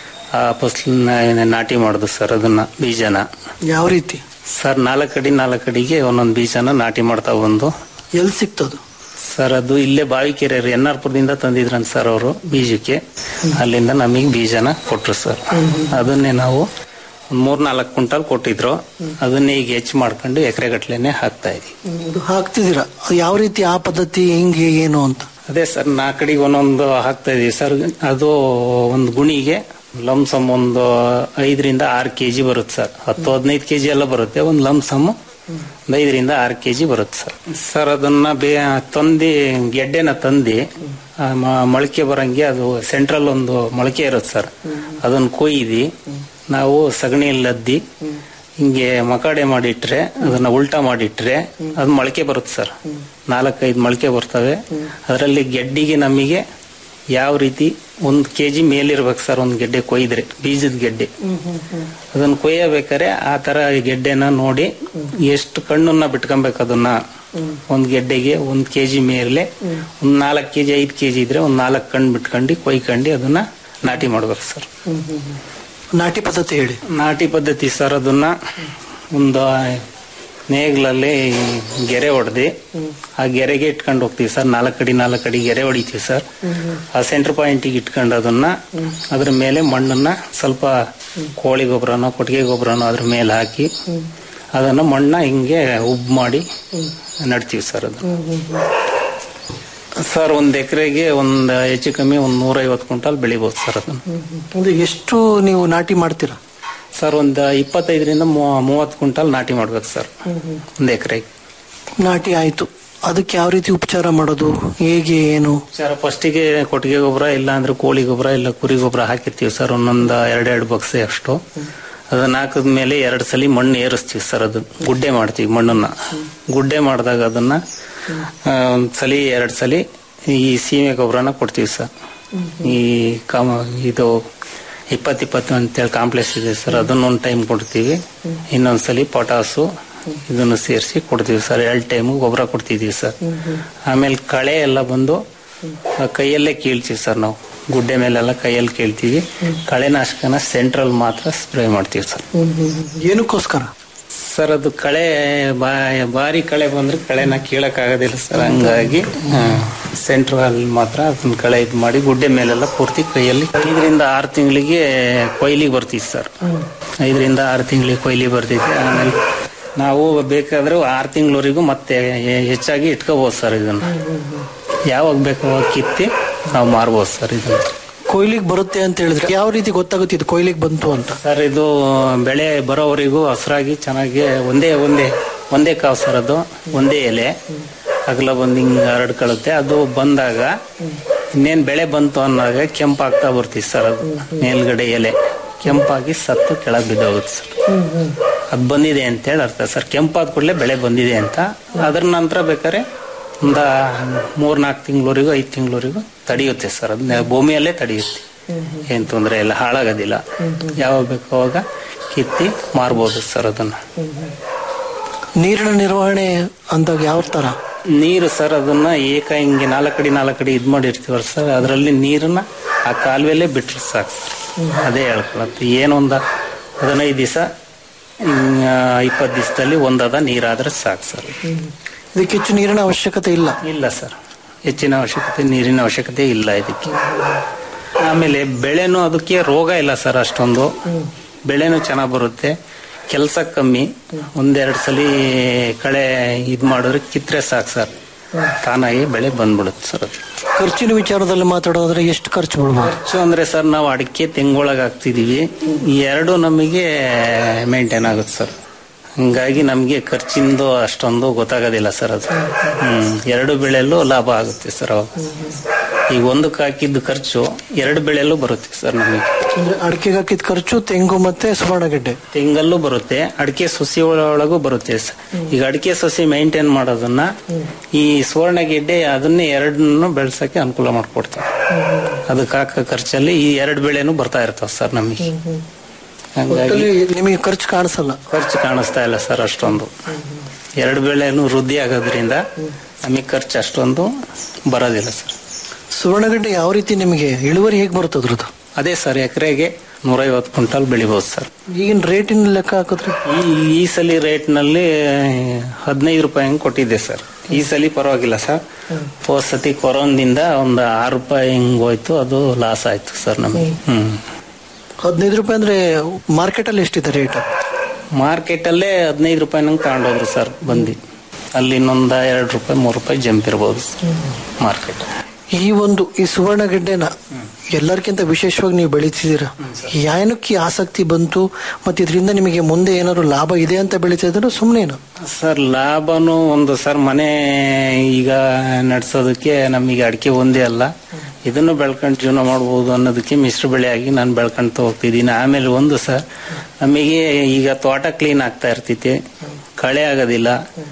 S6: ಆ ಫಸಲನ್ನ ನಾಟಿ ಮಾಡುದು ಸರ್ ಅದನ್ನ ಬೀಜನ
S5: ಯಾವ ರೀತಿ
S6: ಸರ್ ನಾಲ್ಕಡಿ ನಾಲ್ಕಡಿಗೆ ಒಂದೊಂದು ಬೀಜನ ನಾಟಿ ಮಾಡ್ತಾ ಬಂದು
S5: ಎಲ್ಲಿ ಸಿಕ್ತದು
S6: ಸರ್ ಅದು ಇಲ್ಲೇ ಬಾವಿಕೆರೆ ಎನ್ ಆರ್ ಪುರದಿಂದ ತಂದಿದ್ರಂತ ಸರ್ ಅವರು ಬೀಜಕ್ಕೆ ಅಲ್ಲಿಂದ ನಮಗೆ ಬೀಜನ ಕೊಟ್ರು ಸರ್ ಅದನ್ನೇ ನಾವು ಒಂದ್ ಮೂರ್ ನಾಲ್ಕು ಕ್ವಿಂಟಲ್ ಕೊಟ್ಟಿದ್ರು ಅದನ್ನೇ ಈಗ ಹೆಚ್ಚು ಮಾಡ್ಕೊಂಡು ಎಕರೆ ಗಟ್ಲೆನೆ ಹಾಕ್ತಾ ಇದೀವಿ
S5: ಅದು ಹಾಕ್ತಿದ್ದೀರಾ ಅದು ಯಾವ ರೀತಿ ಆ ಪದ್ಧತಿ ಹೆಂಗೆ ಏನು ಅಂತ
S6: ಅದೇ ಸರ್ ನಾಲ್ಕಡಿಗೆ ಒಂದೊಂದು ಹಾಕ್ತಾ ಇದೀವಿ ಸರ್ ಅದು ಒಂದು ಗುಣಿಗೆ ಲಂಸಮ್ ಒಂದು ಐದರಿಂದ ಆರು ಕೆಜಿ ಬರುತ್ತೆ ಸರ್ ಹತ್ತು ಹದಿನೈದು ಕೆಜಿ ಎಲ್ಲ ಬರುತ್ತೆ ಒಂದು ಲಂಸಮ್ ಒಂದು ಐದರಿಂದ ಆರು ಕೆಜಿ ಬರುತ್ತೆ ಸರ್ ಸರ್ ಅದನ್ನ ಬೇ ತಂದಿ ಗೆಡ್ಡೆನ ತಂದಿ ಆ ಮ- ಮೊಳಕೆ ಬರಂಗೆ ಅದು ಸೆಂಟ್ರಲ್ ಒಂದು ಮೊಳಕೆ ಇರುತ್ತೆ ಸರ್ ಅದನ್ನ ಕೊಯ್ದು ನಾವು ಸಗಣಿಯಲ್ಲಿ ಅದ್ದಿ ಹಿಂಗೆ ಮಕಾಡೆ ಮಾಡಿಟ್ರೆ ಅದನ್ನ ಉಲ್ಟಾ ಮಾಡಿಟ್ರೆ ಅದು ಮೊಳಕೆ ಬರುತ್ತೆ ಸರ್ ನಾಲ್ಕೈದು ಮೊಳಕೆ ಬರ್ತವೆ ಅದರಲ್ಲಿ ಗೆಡ್ಡಿಗೆ ನಮಗೆ ಯಾವ ರೀತಿ ಒಂದು ಕೆಜಿ ಮೇಲಿರ್ಬೇಕು ಸರ್ ಒಂದು ಗೆಡ್ಡೆ ಕೊಯ್ದ್ರೆ ಬೀಜದ ಗೆಡ್ಡೆ ಅದನ್ನ ಕೊಯ್ಯಬೇಕಾದ್ರೆ ಆ ತರ ಗೆಡ್ಡೆನ ನೋಡಿ ಎಷ್ಟು ಕಣ್ಣನ್ನ ಬಿಟ್ಕೊಬೇಕು ಅದನ್ನ ಒಂದ್ ಗೆಡ್ಡೆಗೆ ಒಂದ್ ಕೆಜಿ ಮೇಲೆ ಒಂದ್ ನಾಲ್ಕು ಕೆಜಿ ಐದು ಕೆಜಿ ಇದ್ರೆ ಒಂದ್ ನಾಲ್ಕು ಕಣ್ಣು ಬಿಟ್ಕೊಂಡು ಕೊಯ್ಕೊಂಡು ಅದನ್ನ ನಾಟಿ ಮಾಡ್ಬೇಕು ಸರ್
S5: ನಾಟಿ ಪದ್ಧತಿ ಹೇಳಿ
S6: ನಾಟಿ ಪದ್ಧತಿ ಸರ್ ಅದನ್ನ ಒಂದು ನೇಗ್ಲಲ್ಲಿ ಗೆರೆ ಹೊಡೆದಿ ಆ ಗೆರೆಗೆ ಇಟ್ಕೊಂಡು ಹೋಗ್ತೀವಿ ಸರ್ ನಾಲ್ಕು ಅಡಿ ನಾಲ್ಕು ಅಡಿ ಗೆರೆ ಹೊಡಿತೀವಿ ಸರ್ ಆ ಸೆಂಟರ್ ಪಾಯಿಂಟಿಗೆ ಇಟ್ಕೊಂಡು ಅದನ್ನ ಅದ್ರ ಮೇಲೆ ಮಣ್ಣನ್ನ ಸ್ವಲ್ಪ ಕೋಳಿ ಗೊಬ್ಬರನೋ ಕೊಟ್ಟಿಗೆ ಗೊಬ್ಬರನೋ ಅದ್ರ ಮೇಲೆ ಹಾಕಿ ಅದನ್ನ ಮಣ್ಣ ಹಿಂಗೆ ಉಬ್ ಮಾಡಿ ನಡ್ತೀವಿ ಸರ್ ಅದು ಸರ್ ಒಂದ್ ಎಕರೆಗೆ ಒಂದ್ ಹೆಚ್ಚು ಕಮ್ಮಿ ಒಂದ್ ನೂರೈವತ್ತು ಕ್ವಿಂಟಲ್ ಬೆಳಿಬೋದು ಸರ್ ಅದನ್ನ
S5: ಅಂದ್ರೆ ಎಷ್ಟು ನೀವು ನಾಟಿ ಮಾಡ್ತೀರಾ
S6: ಸರ್ ಒಂದು ಇಪ್ಪತ್ತೈದರಿಂದ ಮೂವತ್ತು ಕ್ವಿಂಟಲ್ ನಾಟಿ ಮಾಡ್ಬೇಕು ಸರ್ ಒಂದು ಎಕರೆಗೆ
S5: ನಾಟಿ ಆಯ್ತು ಅದಕ್ಕೆ ಯಾವ ರೀತಿ ಉಪಚಾರ ಮಾಡೋದು ಹೇಗೆ ಏನು
S6: ಸರ್ ಫಸ್ಟಿಗೆ ಕೊಟ್ಟಿಗೆ ಗೊಬ್ಬರ ಇಲ್ಲ ಅಂದ್ರೆ ಕೋಳಿ ಗೊಬ್ಬರ ಇಲ್ಲ ಕುರಿ ಗೊಬ್ಬರ ಹಾಕಿರ್ತೀವಿ ಸರ್ ಒಂದೊಂದು ಎರಡೆರಡು ಬಕ್ಸೆ ಅಷ್ಟು ಅದನ್ನ ಹಾಕಿದ್ಮೇಲೆ ಎರಡು ಸಲ ಮಣ್ಣು ಏರಿಸ್ತೀವಿ ಸರ್ ಅದು ಗುಡ್ಡೆ ಮಾಡ್ತೀವಿ ಮಣ್ಣನ್ನ ಗುಡ್ಡೆ ಮಾಡಿದಾಗ ಅದನ್ನ ಆ, ಒಂದ್ ಸಲಿ ಎರಡು ಸಲ ಈ ಸೀಮೆ ಗೊಬ್ಬರನ ಕೊಡ್ತೀವಿ ಸರ್ ಈ ಕಾಮ ಇದು ಇಪ್ಪತ್ತಿಪ್ಪತ್ತು ಅಂತೇಳಿ ಕಾಂಪ್ಲೆಕ್ಸ್ ಇದೆ ಸರ್ ಅದನ್ನ ಒಂದು ಟೈಮ್ ಕೊಡ್ತೀವಿ ಇನ್ನೊಂದ್ಸಲಿ ಪೊಟಾಸು ಇದನ್ನು ಸೇರಿಸಿ ಕೊಡ್ತೀವಿ ಸರ್ ಎರಡು ಟೈಮು ಗೊಬ್ಬರ ಕೊಡ್ತಿದೀವಿ ಸರ್ ಆಮೇಲೆ ಕಳೆ ಎಲ್ಲ ಬಂದು ಆ ಕೈಯಲ್ಲೇ ಕೀಳ್ತೀವಿ ಸರ್ ನಾವು ಗುಡ್ಡೆ ಮೇಲೆಲ್ಲ ಕೈಯಲ್ಲಿ ಕೀಳ್ತೀವಿ ಕಳೆನಾಶಕನ ಸೆಂಟ್ರಲ್ ಮಾತ್ರ ಸ್ಪ್ರೇ ಮಾಡ್ತೀವಿ ಸರ್
S5: ಏನಕ್ಕೋಸ್ಕರ
S6: ಸರ್ ಅದು ಕಳೆ ಬಾ- ಭಾರಿ ಕಳೆ ಬಂದ್ರೆ ಕಳೆನ ಕೀಳಕ್ ಆಗೋದಿಲ್ಲ ಸರ್ ಹಂಗಾಗಿ ಸೆಂಟ್ರಲ್ ಮಾತ್ರ ಅದನ್ನ ಕಳೆ ಇದು ಮಾಡಿ ಗುಡ್ಡೆ ಮೇಲೆಲ್ಲ ಪೂರ್ತಿ ಕೈಯಲ್ಲಿ ಐದರಿಂದ ಆರು ತಿಂಗಳಿಗೆ ಕೊಯ್ಲಿಗೆ ಬರ್ತೀವಿ ಸರ್ ಐದರಿಂದ ಆರು ತಿಂಗಳಿಗೆ ಕೊಯ್ಲಿ ಬರ್ತಿದ್ವಿ ಆಮೇಲೆ ನಾವು ಬೇಕಾದ್ರೆ ಆರು ತಿಂಗಳವರೆಗೂ ಮತ್ತೆ ಹೆ- ಹೆಚ್ಚಾಗಿ ಇಟ್ಕೋಬಹುದು ಸರ್ ಇದನ್ನ ಯಾವಾಗ ಬೇಕೋ ಅವಾಗ ಕಿತ್ತಿ ನಾವು ಮಾರ್ಬೋದು ಸರ್ ಇದನ್ನ
S5: ಕೊಯ್ಲಿಗೆ ಬರುತ್ತೆ ಅಂತ ಹೇಳಿದ್ರೆ ಯಾವ ರೀತಿ ಗೊತ್ತಾಗುತ್ತೆ ಇದು ಕೊಯ್ಲಿಗೆ ಬಂತು ಅಂತ
S6: ಸರ್ ಇದು ಬೆಳೆ ಬರೋವರೆಗೂ ಹಸ್ರಾಗಿ ಚೆನ್ನಾಗಿ ಒಂದೇ ಒಂದೇ ಒಂದೇ ಕಾವು ಸರ್ ಅದು ಒಂದೇ ಎಲೆ ಅಗಲ ಬಂದು ಹಿಂಗೆ ಹರಡ್ಕೊಳ್ಳುತ್ತೆ ಅದು ಬಂದಾಗ ಇನ್ನೇನು ಬೆಳೆ ಬಂತು ಅನ್ನೋವಾಗ ಕೆಂಪಾಗ್ತಾ ಬರ್ತೀವಿ ಸರ್ ಅದು ಮೇಲ್ಗಡೆ ಎಲೆ ಕೆಂಪಾಗಿ ಸತ್ತು ಕೆಳಗೆ ಬಿದ್ದೋಗುತ್ತೆ ಸರ್ ಅದು ಬಂದಿದೆ ಅಂತೇಳಿ ಅರ್ಥ ಸರ್ ಕೆಂಪಾದ ಕೂಡಲೇ ಬೆಳೆ ಬಂದಿದೆ ಅಂತ ಅದ್ರ ನಂತರ ಬೇಕಾದ್ರೆ ಒಂದು ಮೂರ್ನಾಲ್ಕು ತಿಂಗಳವರೆಗೂ ಐದು ತಿಂಗಳವರೆಗೂ ತಡೆಯುತ್ತೆ ಸರ್ ಅದನ್ನ ಭೂಮಿಯಲ್ಲೇ ತಡೆಯುತ್ತೆ ಏನ್ ತೊಂದರೆ ಇಲ್ಲ ಹಾಳಾಗೋದಿಲ್ಲ ಯಾವಾಗ ಬೇಕೋ ಅವಾಗ ಕಿತ್ತಿ ಮಾರ್ಬೋದು ಸರ್ ಅದನ್ನ
S5: ನೀರಿನ ನಿರ್ವಹಣೆ ಅಂದಾಗ ಯಾವ ತರ
S6: ನೀರು ಸರ್ ಅದನ್ನ ಏಕ ಹಿಂಗೆ ನಾಲ್ಕಡಿ ನಾಲ್ಕಡಿ ಇದ್ ಮಾಡಿರ್ತೀವಲ್ಲ ಸರ್ ಅದರಲ್ಲಿ ನೀರನ್ನ ಆ ಕಾಲುವೆಲ್ಲೇ ಬಿಟ್ರೆ ಸಾಕು ಸರ್ ಅದೇ ಹೇಳ್ಕೊಳತ್ತೆ ಏನೊಂದ ಹದಿನೈದು ದಿವಸ ಇಪ್ಪತ್ತು ದಿವಸದಲ್ಲಿ ಒಂದದ ನೀರಾದ್ರೆ ಸಾಕು ಸರ್
S5: ಇದಕ್ಕೆ ಹೆಚ್ಚು ನೀರಿನ ಅವಶ್ಯಕತೆ ಇಲ್ಲ
S6: ಇಲ್ಲ ಸರ್ ಹೆಚ್ಚಿನ ಅವಶ್ಯಕತೆ ನೀರಿನ ಅವಶ್ಯಕತೆ ಇಲ್ಲ ಇದಕ್ಕೆ ಆಮೇಲೆ ಬೆಳೆನೂ ಅದಕ್ಕೆ ರೋಗ ಇಲ್ಲ ಸರ್ ಅಷ್ಟೊಂದು ಬೆಳೆನೂ ಚೆನ್ನಾಗಿ ಬರುತ್ತೆ ಕೆಲಸ ಕಮ್ಮಿ ಒಂದೆರಡು ಸಲ ಕಳೆ ಇದ್ ಮಾಡಿದ್ರೆ ಕಿತ್ರೆ ಸಾಕು ಸರ್ ತಾನಾಗಿ ಬೆಳೆ ಬಂದ್ಬಿಡುತ್ತೆ ಸರ್ ಅದು
S5: ಖರ್ಚಿನ ವಿಚಾರದಲ್ಲಿ ಮಾತಾಡೋದ್ರೆ ಎಷ್ಟು ಖರ್ಚು ಬಿಡ್ಬೋದು
S6: ಖರ್ಚು ಅಂದ್ರೆ ಸರ್ ನಾವು ಅಡಿಕೆ ತೆಂಗೊಳಗೆ ಹಾಕ್ತಿದೀವಿ ಈ ಎರಡು ನಮಗೆ ಮೇಂಟೈನ್ ಆಗುತ್ತೆ ಸರ್ ಹಂಗಾಗಿ ನಮಗೆ ಖರ್ಚಿಂದು ಅಷ್ಟೊಂದು ಗೊತ್ತಾಗೋದಿಲ್ಲ ಸರ್ ಅದು ಹ್ಮ್ ಎರಡು ಬೆಳೆಯಲ್ಲೂ ಲಾಭ ಆಗುತ್ತೆ ಸರ್ ಅವಾಗ ಈಗ ಒಂದಕ್ಕೆ ಹಾಕಿದ್ದು ಖರ್ಚು ಎರಡು ಬೆಳೆಯಲ್ಲೂ ಬರುತ್ತೆ ಸರ್ ನಮಗೆ
S5: ಅಂದ್ರೆ ಅಡಿಕೆಗೆ ಹಾಕಿದ ಖರ್ಚು ತೆಂಗು ಮತ್ತೆ ಸುವರ್ಣಗೆಡ್ಡೆ
S6: ತೆಂಗಲ್ಲೂ ಬರುತ್ತೆ ಅಡಿಕೆ ಸಸಿ ಒಳಗೂ ಬರುತ್ತೆ ಸರ್ ಈಗ ಅಡಿಕೆ ಸಸಿ ಮೇಂಟೈನ್ ಮಾಡೋದನ್ನ ಈ ಸುವರ್ಣಗೆಡ್ಡೆ ಅದನ್ನೇ ಎರಡನ್ನು ಬೆಳ್ಸಕ್ಕೆ ಅನುಕೂಲ ಮಾಡ್ಕೊಡ್ತೀವಿ ಅದಕ್ಕೆ ಹಾಕೋ ಖರ್ಚಲ್ಲಿ ಈ ಎರಡು ಬೆಳೆನೂ ಬರ್ತಾ ಇರ್ತಾವ ಸರ್ ನಮಗೆ ಹಂಗಾಗಿ
S5: ಒಟ್ಟಲ್ಲಿ ನಿಮಗೆ ಖರ್ಚು ಕಾಣಿಸಲ್ಲ
S6: ಖರ್ಚು ಕಾಣಿಸ್ತಾ ಇಲ್ಲ ಸರ್ ಅಷ್ಟೊಂದು ಎರಡು ಬೆಳೆನೂ ವೃದ್ಧಿ ಆಗೋದ್ರಿಂದ ನಮಗೆ ಖರ್ಚು ಅಷ್ಟೊಂದು ಬರೋದಿಲ್ಲ ಸರ್
S5: ಸುವರ್ಣಗೆಡ್ಡೆ ಯಾವ ರೀತಿ ನಿಮಗೆ ಇಳುವರಿ ಹೇಗೆ ಬರುತ್ತೆ ಅದ್ರದ್ದು
S6: ಅದೇ ಸರ್ ಎಕರೆಗೆ ನೂರೈವತ್ತು ಕ್ವಿಂಟಲ್ ಬೆಳಿಬೋದು ಸರ್
S5: ಈಗಿನ ರೇಟಿನ ಲೆಕ್ಕ ಹಾಕಿದ್ರೆ
S6: ಈ ಈ ಸಲ ರೇಟ್ನಲ್ಲಿ ಹದಿನೈದು ರೂಪಾಯಿ ಹಂಗೆ ಕೊಟ್ಟಿದ್ದೆ ಸರ್ ಈ ಸಲ ಪರವಾಗಿಲ್ಲ ಸರ್ ಹೋದ ಸತಿ ಕೊರೋನದಿಂದ ಒಂದು ಆರು ರೂಪಾಯಿ ಹಿಂಗ್ ಹೋಯ್ತು ಅದು ಲಾಸ್ ಆಯ್ತು ಸರ್ ನಮಗೆ ಹ್ಮ್
S5: ಹದಿನೈದು ರೂಪಾಯಿ ಅಂದ್ರೆ ಮಾರ್ಕೆಟ್ ಅಲ್ಲಿ ಎಷ್ಟಿದೆ ರೇಟ್
S6: ಮಾರ್ಕೆಟ್ ಅಲ್ಲೇ ಹದಿನೈದು ರೂಪಾಯಿ ನಂಗೆ ತಗೊಂಡೋದ್ರು ಸರ್ ಬಂದು ಅಲ್ಲಿ ಇನ್ನೊಂದ ಎರಡು ರೂಪಾಯಿ ಮೂರು ರೂಪಾಯಿ ಜಂಪ್ ಇರ್ಬೋದು ಮಾರ್ಕೆಟ್
S5: ಈ ಒಂದು ಈ ಸುವರ್ಣಗೆಡ್ಡೆನ ಎಲ್ಲರಿಗಿಂತ ವಿಶೇಷವಾಗಿ ನೀವು ಬೆಳೀತಿದ್ದೀರಾ ಏನಕ್ಕೆ ಈ ಆಸಕ್ತಿ ಬಂತು ಮತ್ತೆ ಇದರಿಂದ ನಿಮಗೆ ಮುಂದೆ ಏನಾದ್ರು ಲಾಭ ಇದೆ ಅಂತ ಬೆಳೀತಾ ಇದ್ರೆ ಸುಮ್ಮನೆ
S6: ಸರ್ ಲಾಭನು ಒಂದು ಸರ್ ಮನೆ ಈಗ ನಡ್ಸೋದಕ್ಕೆ ನಮಗೆ ಅಡಿಕೆ ಒಂದೇ ಅಲ್ಲ ಇದನ್ನು ಬೆಳ್ಕೊಂಡು ಜೀವನ ಮಾಡ್ಬೋದು ಅನ್ನೋದಕ್ಕೆ ಮಿಶ್ರ ಬೆಳೆಯಾಗಿ ನಾನು ಬೆಳ್ಕೊಂತ ಹೋಗ್ತಿದ್ದೀನಿ ಆಮೇಲೆ ಒಂದು ಸರ್ ನಮಗೆ ಈಗ ತೋಟ ಕ್ಲೀನ್ ಆಗ್ತಾ ಇರ್ತೈತಿ ಕಳೆ ಆಗೋದಿಲ್ಲ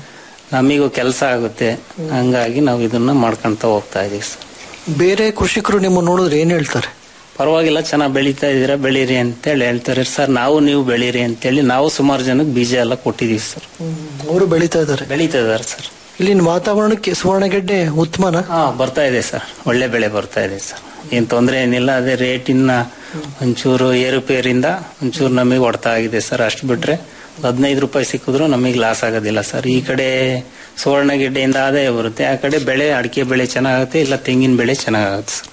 S6: ನಮಿಗೂ ಕೆಲಸ ಆಗುತ್ತೆ ಹಂಗಾಗಿ ನಾವು ಇದನ್ನ ಮಾಡ್ಕೊಂತ ಹೋಗ್ತಾ ಇದೀವಿ ಸರ್
S5: ಬೇರೆ ಕೃಷಿಕರು ನಿಮ್ಮ ನೋಡಿದ್ರೆ ಏನ್ ಹೇಳ್ತಾರೆ
S6: ಪರವಾಗಿಲ್ಲ ಚೆನ್ನಾಗಿ ಬೆಳೀತಾ ಇದೀರಾ ಬೆಳೀರಿ ಅಂತೇಳಿ ಹೇಳ್ತಾರೆ ಸರ್ ನಾವು ನೀವು ಬೆಳೀರಿ ಅಂತೇಳಿ ನಾವು ಸುಮಾರು ಜನಕ್ಕೆ ಬೀಜ ಎಲ್ಲ ಕೊಟ್ಟಿದೀವಿ ಸರ್
S5: ಅವರು ಬೆಳೀತಾ ಇದ್ದಾರೆ
S6: ಬೆಳೀತಾ ಇದಾರೆ ಸರ್
S5: ಇಲ್ಲಿನ ವಾತಾವರಣಕ್ಕೆ ಸುವರ್ಣಗೆಡ್ಡೆ ಉತ್ತಮನ
S6: ಹಾ ಬರ್ತಾ ಇದೆ ಸರ್ ಒಳ್ಳೆ ಬೆಳೆ ಬರ್ತಾ ಇದೆ ಸರ್ ಏನ್ ತೊಂದರೆ ಏನಿಲ್ಲ ಅದೇ ರೇಟಿನ ಒಂಚೂರು ಏರುಪೇರಿಂದ ಒಂಚೂರು ನಮಗೆ ಹೊಡ್ತಾ ಆಗಿದೆ ಸರ್ ಅಷ್ಟು ಬಿಟ್ರೆ ಹದಿನೈದು ರೂಪಾಯಿ ಸಿಕ್ಕಿದ್ರು ನಮಗೆ ಲಾಸ್ ಆಗೋದಿಲ್ಲ ಸರ್ ಈ ಕಡೆ ಸುವರ್ಣಗೆಡ್ಡೆಯಿಂದ ಆದಾಯ ಬರುತ್ತೆ ಆ ಕಡೆ ಬೆಳೆ ಅಡಿಕೆ ಬೆಳೆ ಚೆನ್ನಾಗುತ್ತೆ ಇಲ್ಲ ತೆಂಗಿನ ಬೆಳೆ ಚೆನ್ನಾಗುತ್ತೆ ಸರ್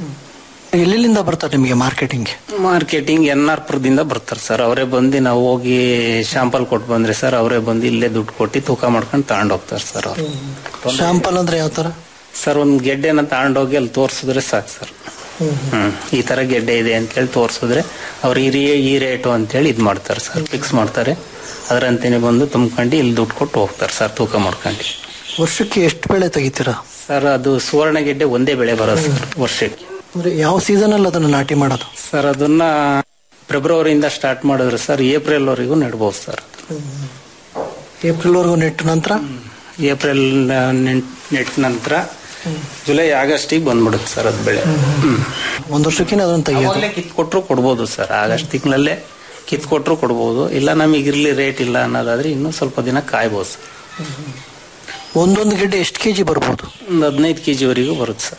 S5: ಎಲ್ಲಿಂದ ಬರ್ತಾರೆ ನಿಮಗೆ ಮಾರ್ಕೆಟಿಂಗ್
S6: ಮಾರ್ಕೆಟಿಂಗ್ ಎನ್ ಆರ್ ಪುರದಿಂದ ಬರ್ತಾರೆ ಸರ್ ಅವರೇ ಬಂದು ನಾವು ಹೋಗಿ ಶಾಂಪಲ್ ಕೊಟ್ಟು ಬಂದ್ರೆ ಸರ್ ಅವರೇ ಬಂದು ಇಲ್ಲೇ ದುಡ್ಡು ಕೊಟ್ಟು ತೂಕ ಮಾಡ್ಕೊಂಡು ತಗೊಂಡ್ ಹೋಗ್ತಾರೆ ಸರ್ ಅವರು
S5: ಶಾಂಪಲ್ ಅಂದ್ರೆ ಯಾವ ತರ
S6: ಸರ್ ಒಂದ್ ಗೆಡ್ಡೆನ ತಗೊಂಡೋಗಿ ಅಲ್ಲಿ ತೋರ್ಸಿದ್ರೆ ಸಾಕು ಸರ್ ಹ್ಮ್ ಈ ತರ ಗೆಡ್ಡೆ ಇದೆ ಅಂತೇಳಿ ತೋರ್ಸಿದ್ರೆ ಅವ್ರು ಈ ರೇ- ಈ ರೇಟು ಅಂತೇಳಿ ಇದ್ ಮಾಡ್ತಾರೆ ಸರ್ ಫಿಕ್ಸ್ ಮಾಡ್ತಾರೆ ಅದರಂತೆನೆ ಬಂದು ತುಂಬ್ಕೊಂಡು ಇಲ್ಲಿ ದುಡ್ಡು ಕೊಟ್ಟು ಹೋಗ್ತಾರೆ ಸರ್ ತೂಕ ಮಾಡ್ಕೊಂಡು
S5: ವರ್ಷಕ್ಕೆ ಎಷ್ಟು ಬೆಳೆ ತೆಗಿತೀರಾ
S6: ಸರ್ ಅದು ಸುವರ್ಣಗೆಡ್ಡೆ ಒಂದೇ ಬೆಳೆ ಬರೋದು ಸರ್ ವರ್ಷಕ್ಕೆ
S5: ಅಂದ್ರೆ ಯಾವ ಸೀಸನ್ ಅಲ್ಲಿ ಅದನ್ನ ನಾಟಿ ಮಾಡೋದು
S6: ಸರ್ ಅದನ್ನ ಫೆಬ್ರವರಿಯಿಂದ ಸ್ಟಾರ್ಟ್ ಮಾಡಿದ್ರೆ ಸರ್ ಏಪ್ರಿಲ್ ವರೆಗೂ ನೆಡ್ಬೋದು ಸರ್
S5: ಏಪ್ರಿಲ್ ವರೆಗೂ ನೆಟ್ಟ ನಂತರ
S6: ಏಪ್ರಿಲ್ ನೆಟ್ ನಂತರ ಜುಲೈ ಆಗಸ್ಟಿಗೆ ಬಂದ್ಬಿಡುತ್ತೆ ಸರ್ ಅದು ಬೆಳೆ ಹ್ಮ್.
S5: ಒಂದ್ ವರ್ಷಕ್ಕೆ ಅದನ್ನ ತೆಗಿಯೋದು
S6: ಅವಾಗ್ಲೇ ಕಿತ್ಕೊಟ್ರು ಕೊಡ್ಬೋದು ಸರ್ ಆಗಸ್ಟ್ ತಿಂಗಳಲ್ಲೇ ಕಿತ್ಕೊಟ್ರು ಕೊಡ್ಬೋದು ಇಲ್ಲ ನಮಗೆ ಇರ್ಲಿ ರೇಟ್ ಇಲ್ಲ ಅನ್ನೋದಾದ್ರೆ ಇನ್ನೂ ಸ್ವಲ್ಪ ದಿನ ಕಾಯ್ಬೋದು ಸರ್
S5: ಒಂದೊಂದು ಗೆಡ್ಡೆ ಎಷ್ಟು ಕೆಜಿ ಬರ್ಬೋದು
S6: ಒಂದು ಹದಿನೈದು ಕೆ ಜಿವರೆಗೂ ಬರುತ್ತೆ ಸರ್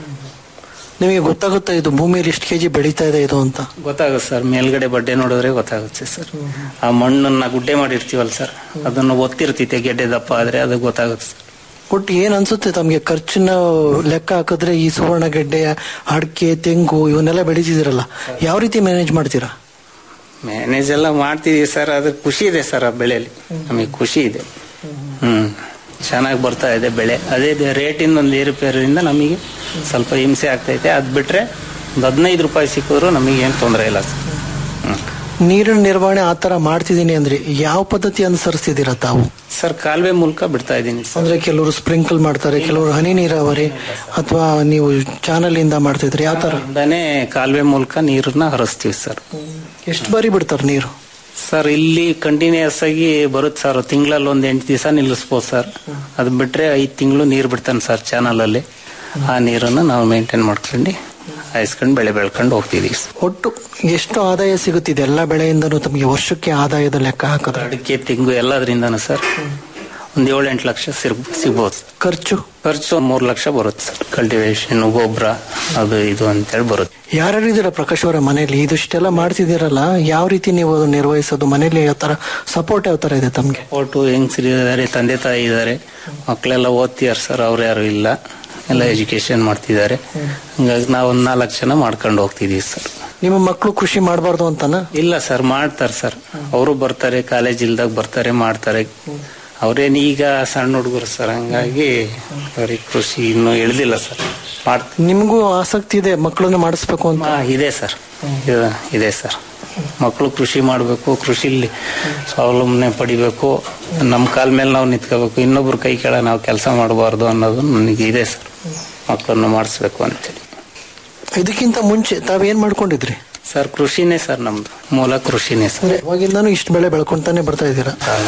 S5: ನಿಮಗೆ ಗೊತ್ತಾಗುತ್ತಾ ಇದು ಭೂಮಿಯಲ್ಲಿ ಎಷ್ಟು ಕೆಜಿ ಬೆಳೀತಾ ಇದೆ ಇದು ಅಂತ
S6: ಗೊತ್ತಾಗುತ್ತೆ ಸರ್ ಮೇಲ್ಗಡೆ ಬಡ್ಡೆ ನೋಡಿದ್ರೆ ಗೊತ್ತಾಗುತ್ತೆ ಸರ್ ಆ ಮಣ್ಣನ್ನ ಗುಡ್ಡೆ ಮಾಡಿರ್ತೀವಲ್ಲ ಸರ್ ಅದನ್ನು ಒತ್ತಿರ್ತೈತೆ ಗೆಡ್ಡೆ ದಪ್ಪ ಆದ್ರೆ ಅದು ಗೊತ್ತಾಗುತ್ತೆ ಸರ್
S5: ಒಟ್ಟು ಏನ್ ಅನ್ಸುತ್ತೆ ತಮಗೆ ಖರ್ಚಿನ ಲೆಕ್ಕ ಹಾಕಿದ್ರೆ ಈ ಸುವರ್ಣ ಗೆಡ್ಡೆ ಅಡಿಕೆ ತೆಂಗು ಇವನ್ನೆಲ್ಲ ಬೆಳೀತಿದಿರಲ್ಲ ಯಾವ ರೀತಿ ಮ್ಯಾನೇಜ್ ಮಾಡ್ತೀರಾ
S6: ಮ್ಯಾನೇಜ್ ಎಲ್ಲ ಮಾಡ್ತಿದೀವಿ ಸರ್ ಅದ್ರ ಖುಷಿ ಇದೆ ಸರ್ ಆ ಬೆಳೆಯಲ್ಲಿ ನಮಗೆ ಖುಷಿ ಇದೆ ಹ್ಮ್ ಚೆನ್ನಾಗಿ ಬರ್ತಾ ಇದೆ ಬೆಳೆ ಅದೇ ರೇಟಿಂದ ಒಂದು ಏರುಪೇರಿಂದ ನಮಗೆ ಸ್ವಲ್ಪ ಹಿಂಸೆ ಆಗ್ತೈತೆ ಅದ್ ಬಿಟ್ರೆ ಒಂದು ಹದಿನೈದು ರೂಪಾಯಿ ಸಿಕ್ಕಿದ್ರು ನಮಗೆ ಏನು ತೊಂದರೆ ಇಲ್ಲ ಸರ್ ಹ್ಮ್
S5: ನೀರಿನ ನಿರ್ವಹಣೆ ಆ ತರ ಮಾಡ್ತಿದೀನಿ ಅಂದ್ರೆ ಯಾವ ಪದ್ಧತಿ ಅನುಸರಿಸ್ತಿದ್ದೀರಾ ತಾವು
S6: ಸರ್ ಕಾಲುವೆ ಮೂಲಕ ಬಿಡ್ತಾ ಇದ್ದೀನಿ ಸರ್
S5: ಅಂದ್ರೆ ಕೆಲವರು ಸ್ಪ್ರಿಂಕಲ್ ಮಾಡ್ತಾರೆ ಕೆಲವರು ಹನಿ ನೀರಾವರಿ ಅಥವಾ ನೀವು ಚಾನಲ್ ಇಂದ ಮಾಡ್ತಿದ್ರಿ ಯಾವ ತರ
S6: ಇಂದಾನೆ ಕಾಲುವೆ ಮೂಲಕ ನೀರನ್ನ ಹರಿಸ್ತೀವಿ ಸರ್
S5: ಎಷ್ಟು ಬಾರಿ ಬಿಡ್ತಾರೆ ನೀರು
S6: ಸರ್ ಇಲ್ಲಿ ಕಂಟಿನ್ಯೂಸ್ ಆಗಿ ಬರುತ್ತೆ ಸರ್ ತಿಂಗಳಲ್ಲಿ ಒಂದ್ ಎಂಟು ದಿವಸ ನಿಲ್ಲಿಸ್ಬೋದು ಸರ್ ಅದು ಬಿಟ್ರೆ ಐದು ತಿಂಗಳು ನೀರು ಬಿಡ್ತಾನೆ ಸರ್ ಚಾನಲ್ ಅಲ್ಲಿ ಆ ನೀರನ್ನು ನಾವು ಮೇಂಟೈನ್ ಮಾಡ್ಕೊಂಡು ಹಾಯಿಸ್ಕೊಂಡು ಬೆಳೆ ಬೆಳ್ಕೊಂಡು ಹೋಗ್ತಿದೀವಿ ಸರ್.
S5: ಒಟ್ಟು ಎಷ್ಟು ಆದಾಯ ಸಿಗುತ್ತಿದೆ ಎಲ್ಲ ಬೆಳೆಯಿಂದನೂ ತಮಗೆ ವರ್ಷಕ್ಕೆ ಆದಾಯದ ಲೆಕ್ಕ ಹಾಕಿದ್ರೆ
S6: ಅಡಿಕೆ ತೆಂಗು ಎಲ್ಲದರಿಂದನೂ ಸರ್ ಒಂದ್ ಏಳು ಎಂಟು ಲಕ್ಷ ಸಿಗ್ ಸಿಗ್ಬೋದು ಸರ್
S5: ಖರ್ಚು
S6: ಖರ್ಚು ಒಂದ್ ಮೂರು ಲಕ್ಷ ಬರುತ್ತೆ ಸರ್ ಕಲ್ಟಿವೇಶನ್ ಗೊಬ್ಬರ ಅದು ಇದು ಅಂತೇಳಿ ಬರುತ್ತೆ
S5: ಯಾರ್ಯಾರಿದ್ದೀರಾ ಪ್ರಕಾಶ್ ಅವರ ಮನೆಯಲ್ಲಿ ಇದಿಷ್ಟೆಲ್ಲ ಮಾಡ್ತಿದ್ದೀರಲ್ಲ ಯಾವ ರೀತಿ ನೀವು ಅದನ್ನ ನಿರ್ವಹಿಸೋದು ಮನೇಲಿ ಯಾವ ತರ ಸಪೋರ್ಟ್ ಯಾವ ತರ ಇದೆ ತಮ್ಗೆ
S6: ಫೋಟೋ ಹೆಂಗಸರು ಇದ್ದಾರೆ ತಂದೆ ತಾಯಿ ಇದ್ದಾರೆ ಮಕ್ಕಳೆಲ್ಲ ಓದ್ತಿದಾರೆ ಸರ್ ಅವ್ರು ಯಾರು ಇಲ್ಲ ಎಲ್ಲ ಎಜುಕೇಶನ್ ಮಾಡ್ತಿದ್ದಾರೆ ಹಂಗಾಗಿ ನಾವು ಒಂದ್ ನಾಲ್ಕು ಜನ ಮಾಡ್ಕೊಂಡು ಹೋಗ್ತಿದೀವಿ ಸರ್
S5: ನಿಮ್ಮ ಮಕ್ಕಳು ಕೃಷಿ ಮಾಡಬಾರ್ದು ಅಂತಾನ
S6: ಇಲ್ಲ ಸರ್ ಮಾಡ್ತಾರೆ ಸರ್ ಅವರು ಬರ್ತಾರೆ ಕಾಲೇಜ್ ಇಲ್ದಾಗ ಬರ್ತಾರೆ ಮಾಡ್ತಾರೆ ಅವ್ರೇನ್ ಈಗ ಸಣ್ಣ ಹುಡುಗರು ಸರ್ ಹಂಗಾಗಿ ಅವ್ರಿಗೆ ಕೃಷಿ ಇನ್ನೂ ಇಳಿದಿಲ್ಲ ಸರ್ ಮಾಡ್ತಾರೆ
S5: ನಿಮ್ಗೂ ಆಸಕ್ತಿ ಇದೆ ಮಕ್ಕಳನ್ನ ಮಾಡಿಸ್ಬೇಕು ಅಂತ
S6: ಆ, ಇದೆ ಸರ್ ಇದೆ- ಇದೆ ಸರ್ ಮಕ್ಕಳು ಕೃಷಿ ಮಾಡಬೇಕು ಕೃಷಿಲಿ ಸ್ವಾವಲಂಬನೆ ಪಡಿಬೇಕು ನಮ್ಮ ಕಾಲ ಮೇಲೆ ನಾವು ನಿಂತ್ಕೋಬೇಕು ಇನ್ನೊಬ್ರು ಕೈ ಕೆಳ ನಾವು ಕೆಲಸ ಮಾಡಬಾರ್ದು ಅನ್ನೋದು ನನಗೆ ಇದೆ ಸರ್ ಮಕ್ಕಳನ್ನು ಮಾಡಿಸ್ಬೇಕು ಅಂತೇಳಿ
S5: ಇದಕ್ಕಿಂತ ಮುಂಚೆ ತಾವೇನ್ ಮಾಡ್ಕೊಂಡಿದ್ರಿ
S6: ಸರ್ ಕೃಷಿನೇ ಸರ್ ನಮ್ದು ಮೂಲ ಕೃಷಿನೇ ಸರ್
S5: ಅಂದ್ರೆ ಅವಾಗಿಂದಾನು ಇಷ್ಟು ಬೆಳೆ ಬೆಳ್ಕೊಂತಾನೆ ಬರ್ತಾ ಇದ್ದೀರಾ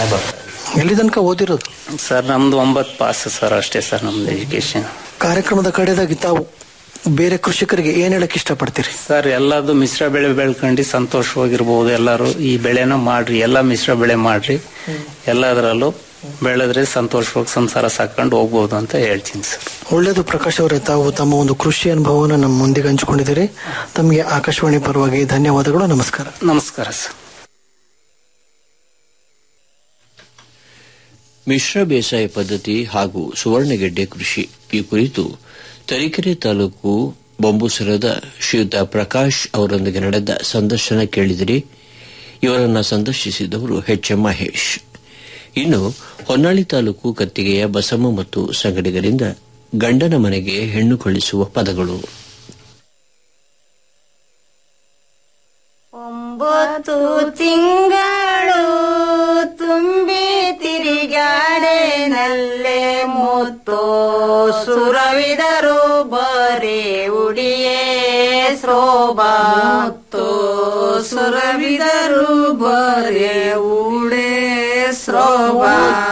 S5: ಎಲ್ಲಿ ತನಕ ಓದಿರೋದು
S6: ಸರ್ ನಮ್ದು ಒಂಬತ್ತು ಪಾಸ್ ಸರ್ ಅಷ್ಟೇ ಸರ್ ನಮ್ದು ಎಜುಕೇಶನ್
S5: ಕಾರ್ಯಕ್ರಮದ ಕಡೆದಾಗಿ ತಾವು ಬೇರೆ ಕೃಷಿಕರಿಗೆ ಏನ್ ಹೇಳಕ್ ಇಷ್ಟಪಡ್ತೀರಿ
S6: ಸರ್ ಎಲ್ಲದು ಮಿಶ್ರ ಬೆಳೆ ಬೆಳ್ಕೊಂಡು ಸಂತೋಷವಾಗಿರ್ಬೋದು ಎಲ್ಲರೂ ಈ ಬೆಳೆನ ಮಾಡ್ರಿ ಎಲ್ಲ ಮಿಶ್ರ ಬೆಳೆ ಮಾಡ್ರಿ ಎಲ್ಲದರಲ್ಲೂ ಬೆಳೆದ್ರೆ ಸಂತೋಷವಾಗಿ ಸಂಸಾರ ಸಾಕೊಂಡು ಹೋಗ್ಬೋದು ಅಂತ ಹೇಳ್ತೀನಿ ಸರ್
S5: ಒಳ್ಳೇದು ಪ್ರಕಾಶ್ ಅವರೇ ತಾವು ತಮ್ಮ ಒಂದು ಕೃಷಿ ಅನುಭವವನ್ನು ನಮ್ಮ ಮುಂದಿಗೆ ಹಂಚಿಕೊಂಡಿದ್ದೀರಿ ತಮಗೆ ಆಕಾಶವಾಣಿ ಪರವಾಗಿ ಧನ್ಯವಾದಗಳು ನಮಸ್ಕಾರ
S6: ನಮಸ್ಕಾರ ಸರ್
S4: ಮಿಶ್ರ ಬೇಸಾಯ ಪದ್ಧತಿ ಹಾಗೂ ಸುವರ್ಣಗೆಡ್ಡೆ ಕೃಷಿ ಈ ಕುರಿತು ತರೀಕೆರೆ ತಾಲೂಕು ಬೊಂಬುಸರದ ಶ್ರೀಯುತ ಪ್ರಕಾಶ್ ಅವರೊಂದಿಗೆ ನಡೆದ ಸಂದರ್ಶನ ಕೇಳಿದಿರಿ ಇವರನ್ನ ಸಂದರ್ಶಿಸಿದವರು ಎಚ್ ಎಂ ಮಹೇಶ್ ಇನ್ನು ಹೊನ್ನಾಳಿ ತಾಲೂಕು ಕತ್ತಿಗೆಯ ಬಸಮ್ಮ ಮತ್ತು ಸಂಗಡಿಗರಿಂದ ಗಂಡನ ಮನೆಗೆ ಹೆಣ್ಣು ಕಳಿಸುವ ಪದಗಳು
S7: ಒಂಬತ್ತು ತಿಂಗಳು ತುಂಬಿ ತಿರುಗಾಡೆನಲ್ಲೇ ಮುತ್ತು ಸುರವಿದರು ಬರೇ ಉಡಿಯೇ ಸ್ರೋಬಾ ಮುತ್ತು ಸುರವಿದರು ಬರೇ ಉಡೇ ಸ್ರೋಬಾ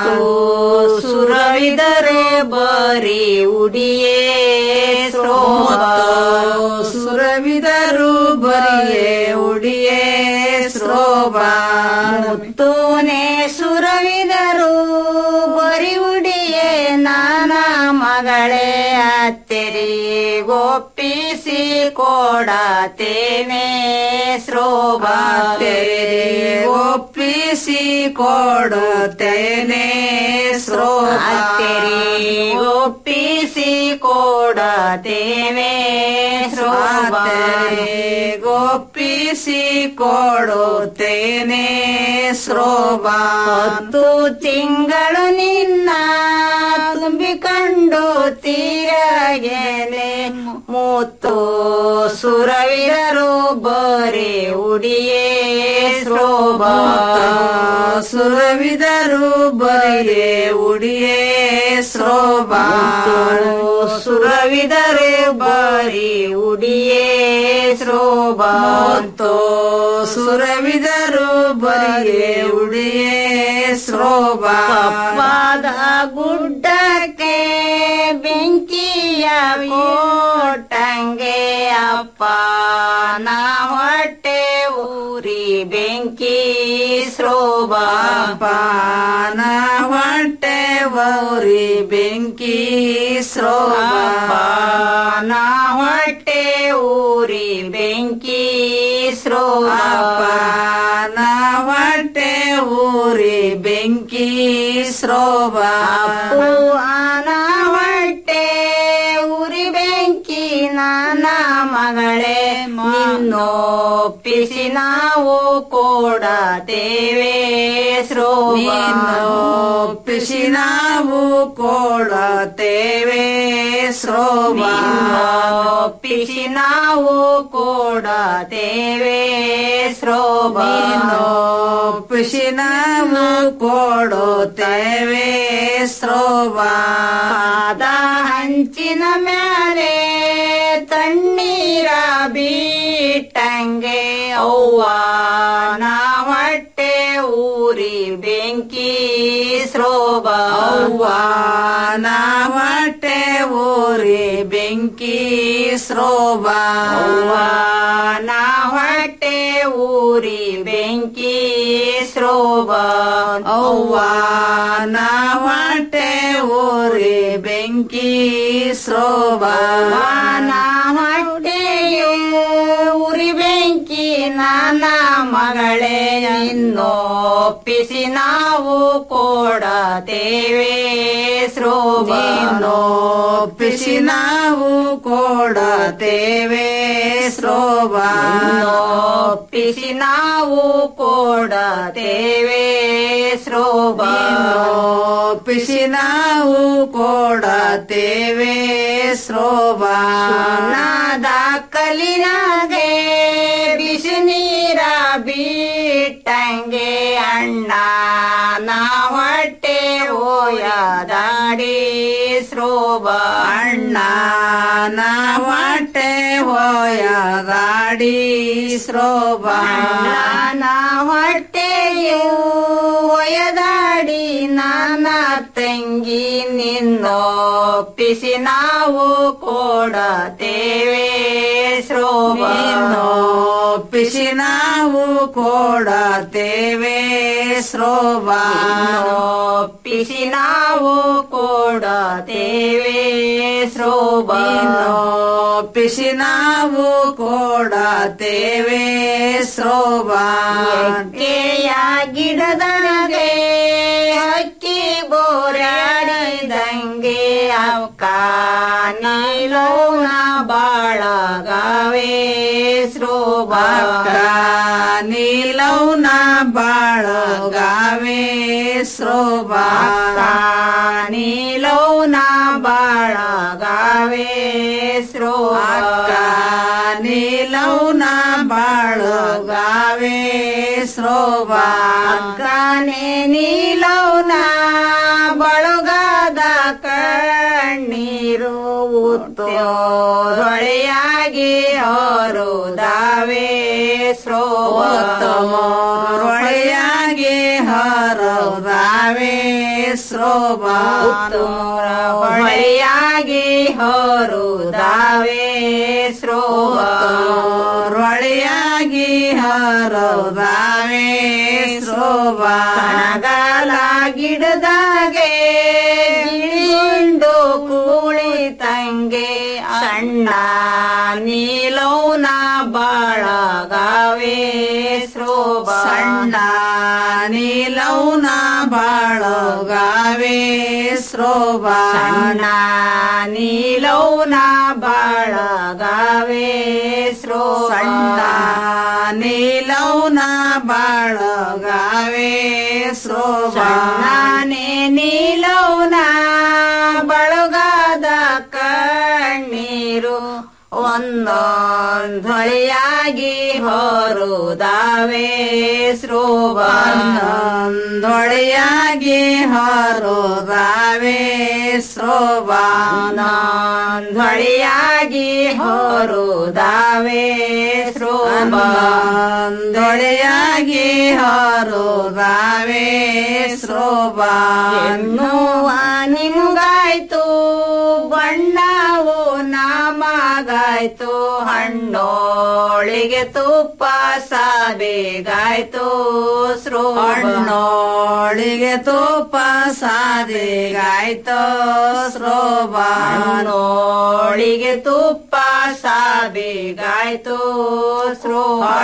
S7: ಸುರವಿದರೆ ಬರೀ ಉಡಿಯೇ ಸ್ರೋಬಾ ಸುರವಿದರು ಬರಿಯೇ ಉಡಿಯೇ ಸ್ರೋಬಾ ಮುತ್ತೂನೆ ಸುರವಿದರು ಬರಿ ಉಡಿಯೇ ನಾನ ಮಗಳೇ ಅತ್ತೆರಿ ಒಪ್ಪಿಸಿ ಕೊಡತೇನೆ ಸ್ರೋಬಾ ಒಪ್ಪಿಸಿ ಕೊಡುತ್ತೇನೆ ಸ್ರೋಬಾ ಒಪ್ಪಿಸಿ ಕೊಡತೇನೆ ಸ್ರೋಬಾ ಒಪ್ಪಿಸಿ ಕೊಡುತ್ತೇನೆ ಸ್ರೋಬಾ ಹತ್ತು ತಿಂಗಳು ನಿನ್ನ ತುಂಬಿಕೊಂಡು ತೀರಗೇನೆ ಮೂತು ಸುರವಿರರು ಬರೇ ಉಡಿಯೇ ಸ್ರೋಬಾ ಸುರವಿದರು ಬರೇ ಉಡಿಯೇ ಸ್ರೋ ಸ್ರೋಬಾಳು ಸುರವಿದರು ಬರಿ ಉಡಿಯೇ ಸ್ರೋಬಾಂತೋ ಸುರವಿದರು ಬರಿಯೇ ಉಡಿಯೇ ಸ್ರೋಬಾ ಕಪ್ಪಾದ ಗುಡ್ಡಕ್ಕೆ ಬೆಂಕಿಯ ಕೋಟಂಗೆ ಅಪ್ಪ ನಾ ಹೊಟ್ಟೆ ಊರಿ ಬೆಂಕಿ ಸ್ರೋಬಾಪಾನ ಹೊಟ್ಟೆ ಊರಿ ಬೆಂಕಿ ಸ್ರೋಬಾಪಾನ ಹೊಟ್ಟೆ ಊರಿ ಬೆಂಕಿ ಸ್ರೋಬಾಪಾನ ಹೊಟ್ಟೆ ಊರಿ ಬೆಂಕಿ ಸ್ರೋಬಾನ ಹೊಟ್ಟೆ ಉರಿ ಬೆಂಕಿ ನಾನ ಮಗಳೇ ನಿನ್ನೊಪ್ಪಿಸಿ ನಾವು ಕೊಡತೇವೆ ಸ್ರೋಪಿಸಿ ನಾವು ಕೊಡತೇವೆ ಸ್ರೋಪಿಸಿ ನಾವು ಕೊಡತೇವೆ ಸ್ರೋಪಿಸಿ ನಾವು ಕೊಡುತ್ತೇವೆ ಸ್ರೋಬಾದ ಹಂಚಿನ ಮ್ಯಾಲೆ ತಣ್ಣೀರ ಬೀಟಂಗೆ ಅವ್ವ ನಾ ಹೊಟ್ಟೆ ಊರಿ ಬೆಂಕಿ ಸ್ರೋಬ ಅವ್ವ ನಾ ಹೊಟ್ಟೆ ಊರಿ ಬೆಂಕಿ ಸ್ರೋಬ ಅವ್ವ ನಾ ಹೊಟ್ಟೆ ಊರಿ ಬೆಂಕಿ ಸ್ರೋಬ ಅವ್ವ ನಾ ಹೊಟ್ಟೆ ಊರಿ ಬೆಂಕಿ ಸ್ರೋಬ ನಾ ಹೊಟ್ಟೆಯು ಉರಿ ಬೆಂಕಿ ನಾನ ಮಗಳೇ ನಿನ್ನೊಪ್ಪಿಸಿ ನಾವು ಕೊಡತೇವೆ ಸ್ರೋಬನೊಪ್ಪಿಸಿ ನಾವು ಕೊಡತೇವೆ ಸ್ರೋಬನೊಪ್ಪಿಸಿ ನಾವು ಕೊಡತೇವೆ ಸ್ರೋಬನೊಪ್ಪಿಸಿ ನಾವು ಕೊಡತೇವೆ ಸ್ರೋಬಾನದ ಕಲಿನಾಗೆ ಬಿಸಿ ನೀರ ಬೀಟಂಗೆ ಅಣ್ಣ ನಾ ಹೊಟ್ಟೆ ಹೋಯದಾಡಿ ಸ್ರೋಬ ಅಣ್ಣ ನಾ ಹೊಟ್ಟೆ ಹೋಯದಾಡಿ ಸ್ರೋಬ ನಾ ಹೊಟ್ಟೆಯು ಹೊಯದಾಡಿ ನಾನ ತಂಗಿ ನಿನ್ನೊಪ್ಪಿಸಿ ನಾವು ಕೊಡತೇವೆ ಸ್ರೋಬನೊಪ್ಪಿಸಿ ನಾವು ಕೊಡತೇವೆ ಸ್ರೋಬನೊಪ್ಪಿಸಿ ನಾವು ಕೊಡತೇವೆ ಸ್ರೋಬನೊಪ್ಪಿಸಿ ನಾವು ಕೊಡತೇವೆ ಸ್ರೋಬಾಕೆಯ ಗಿಡದೊಳಗೆ ಹಕ್ಕಿ ಬೋರಾಡಿದಂಗೆ ಅವಕ ನೀಲೋನ ಬಾಳಗಾವೆ ಸ್ರೋಬಾಕ ನೀಲೌನ ಬಾಳಗಾವೆ ಸ್ರೋಬಾಕ ನೀಲೌನ ಬಾಳಗಾವೆ ಸ್ರೋಬಾಕ ನೀಲೌನ ಬಾಳಗಾವೆ ಸ್ರೋಬಾಕನೆ ನೀಲೌನ ಬಳಗಾದ ಕಣ್ಣೀರು ಉತ್ತೊಳೆಯಾಗಿ ಹೊರುದಾವೆ ಸ್ರೋಬೊಳೆಯಾಗಿ ಹೊರುದಾವೆ ಸ್ರೋಬ ಹೊಳೆಯಾಗಿ ಹೊರುದಾವೆ ಸ್ರೋಬ ರೊಳೆಯಾಗಿ ಹರದಾವೆ ಸ್ರೋಬ ಕಣಗಾಲ ಗಿಡದಾಗೆ ಇಳಿಂಡು ಕುಳಿತಂಗೆ ಸಣ್ಣ ನೀಲೌನ ಬಾಳಗಾವೆ ಸ್ರೋಬ ಸಣ್ಣ ನೀಲೌನ ಬಾಳಗಾವೆ ಸ್ರೋಬ ಸಣ್ಣ ನೀಲೌನ ಬಾಳಗಾವೆ ಸ್ರೋ ಸಣ್ಣ ನೀಲೌನ ಬಾಳಗಾವೆ ಸ್ರೋಬ ಸಣ್ಣನೆ ನೀಲೌನ ಬಳಗಾದ ಕಣ್ಣೀರು ಒಂದೊಂದೊಳೆಯಾಗಿ ಹೊರುದಾವೆ ಸ್ರೋಬಾನೊಂದೊಳೆಯಾಗಿ ಹೊರುದಾವೆ ಸ್ರೋಬಾನೊಂದೊಳೆಯಾಗಿ ಹೊರುದಾವೆ ಸ್ರೋಬಾನೊಂದೊಳೆಯಾಗಿ ಹೊರುದಾವೆ ಸ್ರೋಬಾ ಎನ್ನುವ ನಿಮಗಾಯ್ತು ಬಣ್ಣವು ನಮಗಾಯ್ತು ಹಣ್ಣೋಳಿಗೆ ತುಪ್ಪ ಸಾಬೇಗಾಯ್ತು ಸ್ರೋ ಹಣ್ಣೋಳಿಗೆ ತುಪ್ಪ ಸಾದಿಗಾಯ್ತು ಸ್ರೋಬಾನೋಳಿಗೆ ತುಪ್ಪ ಸಾಬೇಗಾಯ್ತು ಸ್ರೋ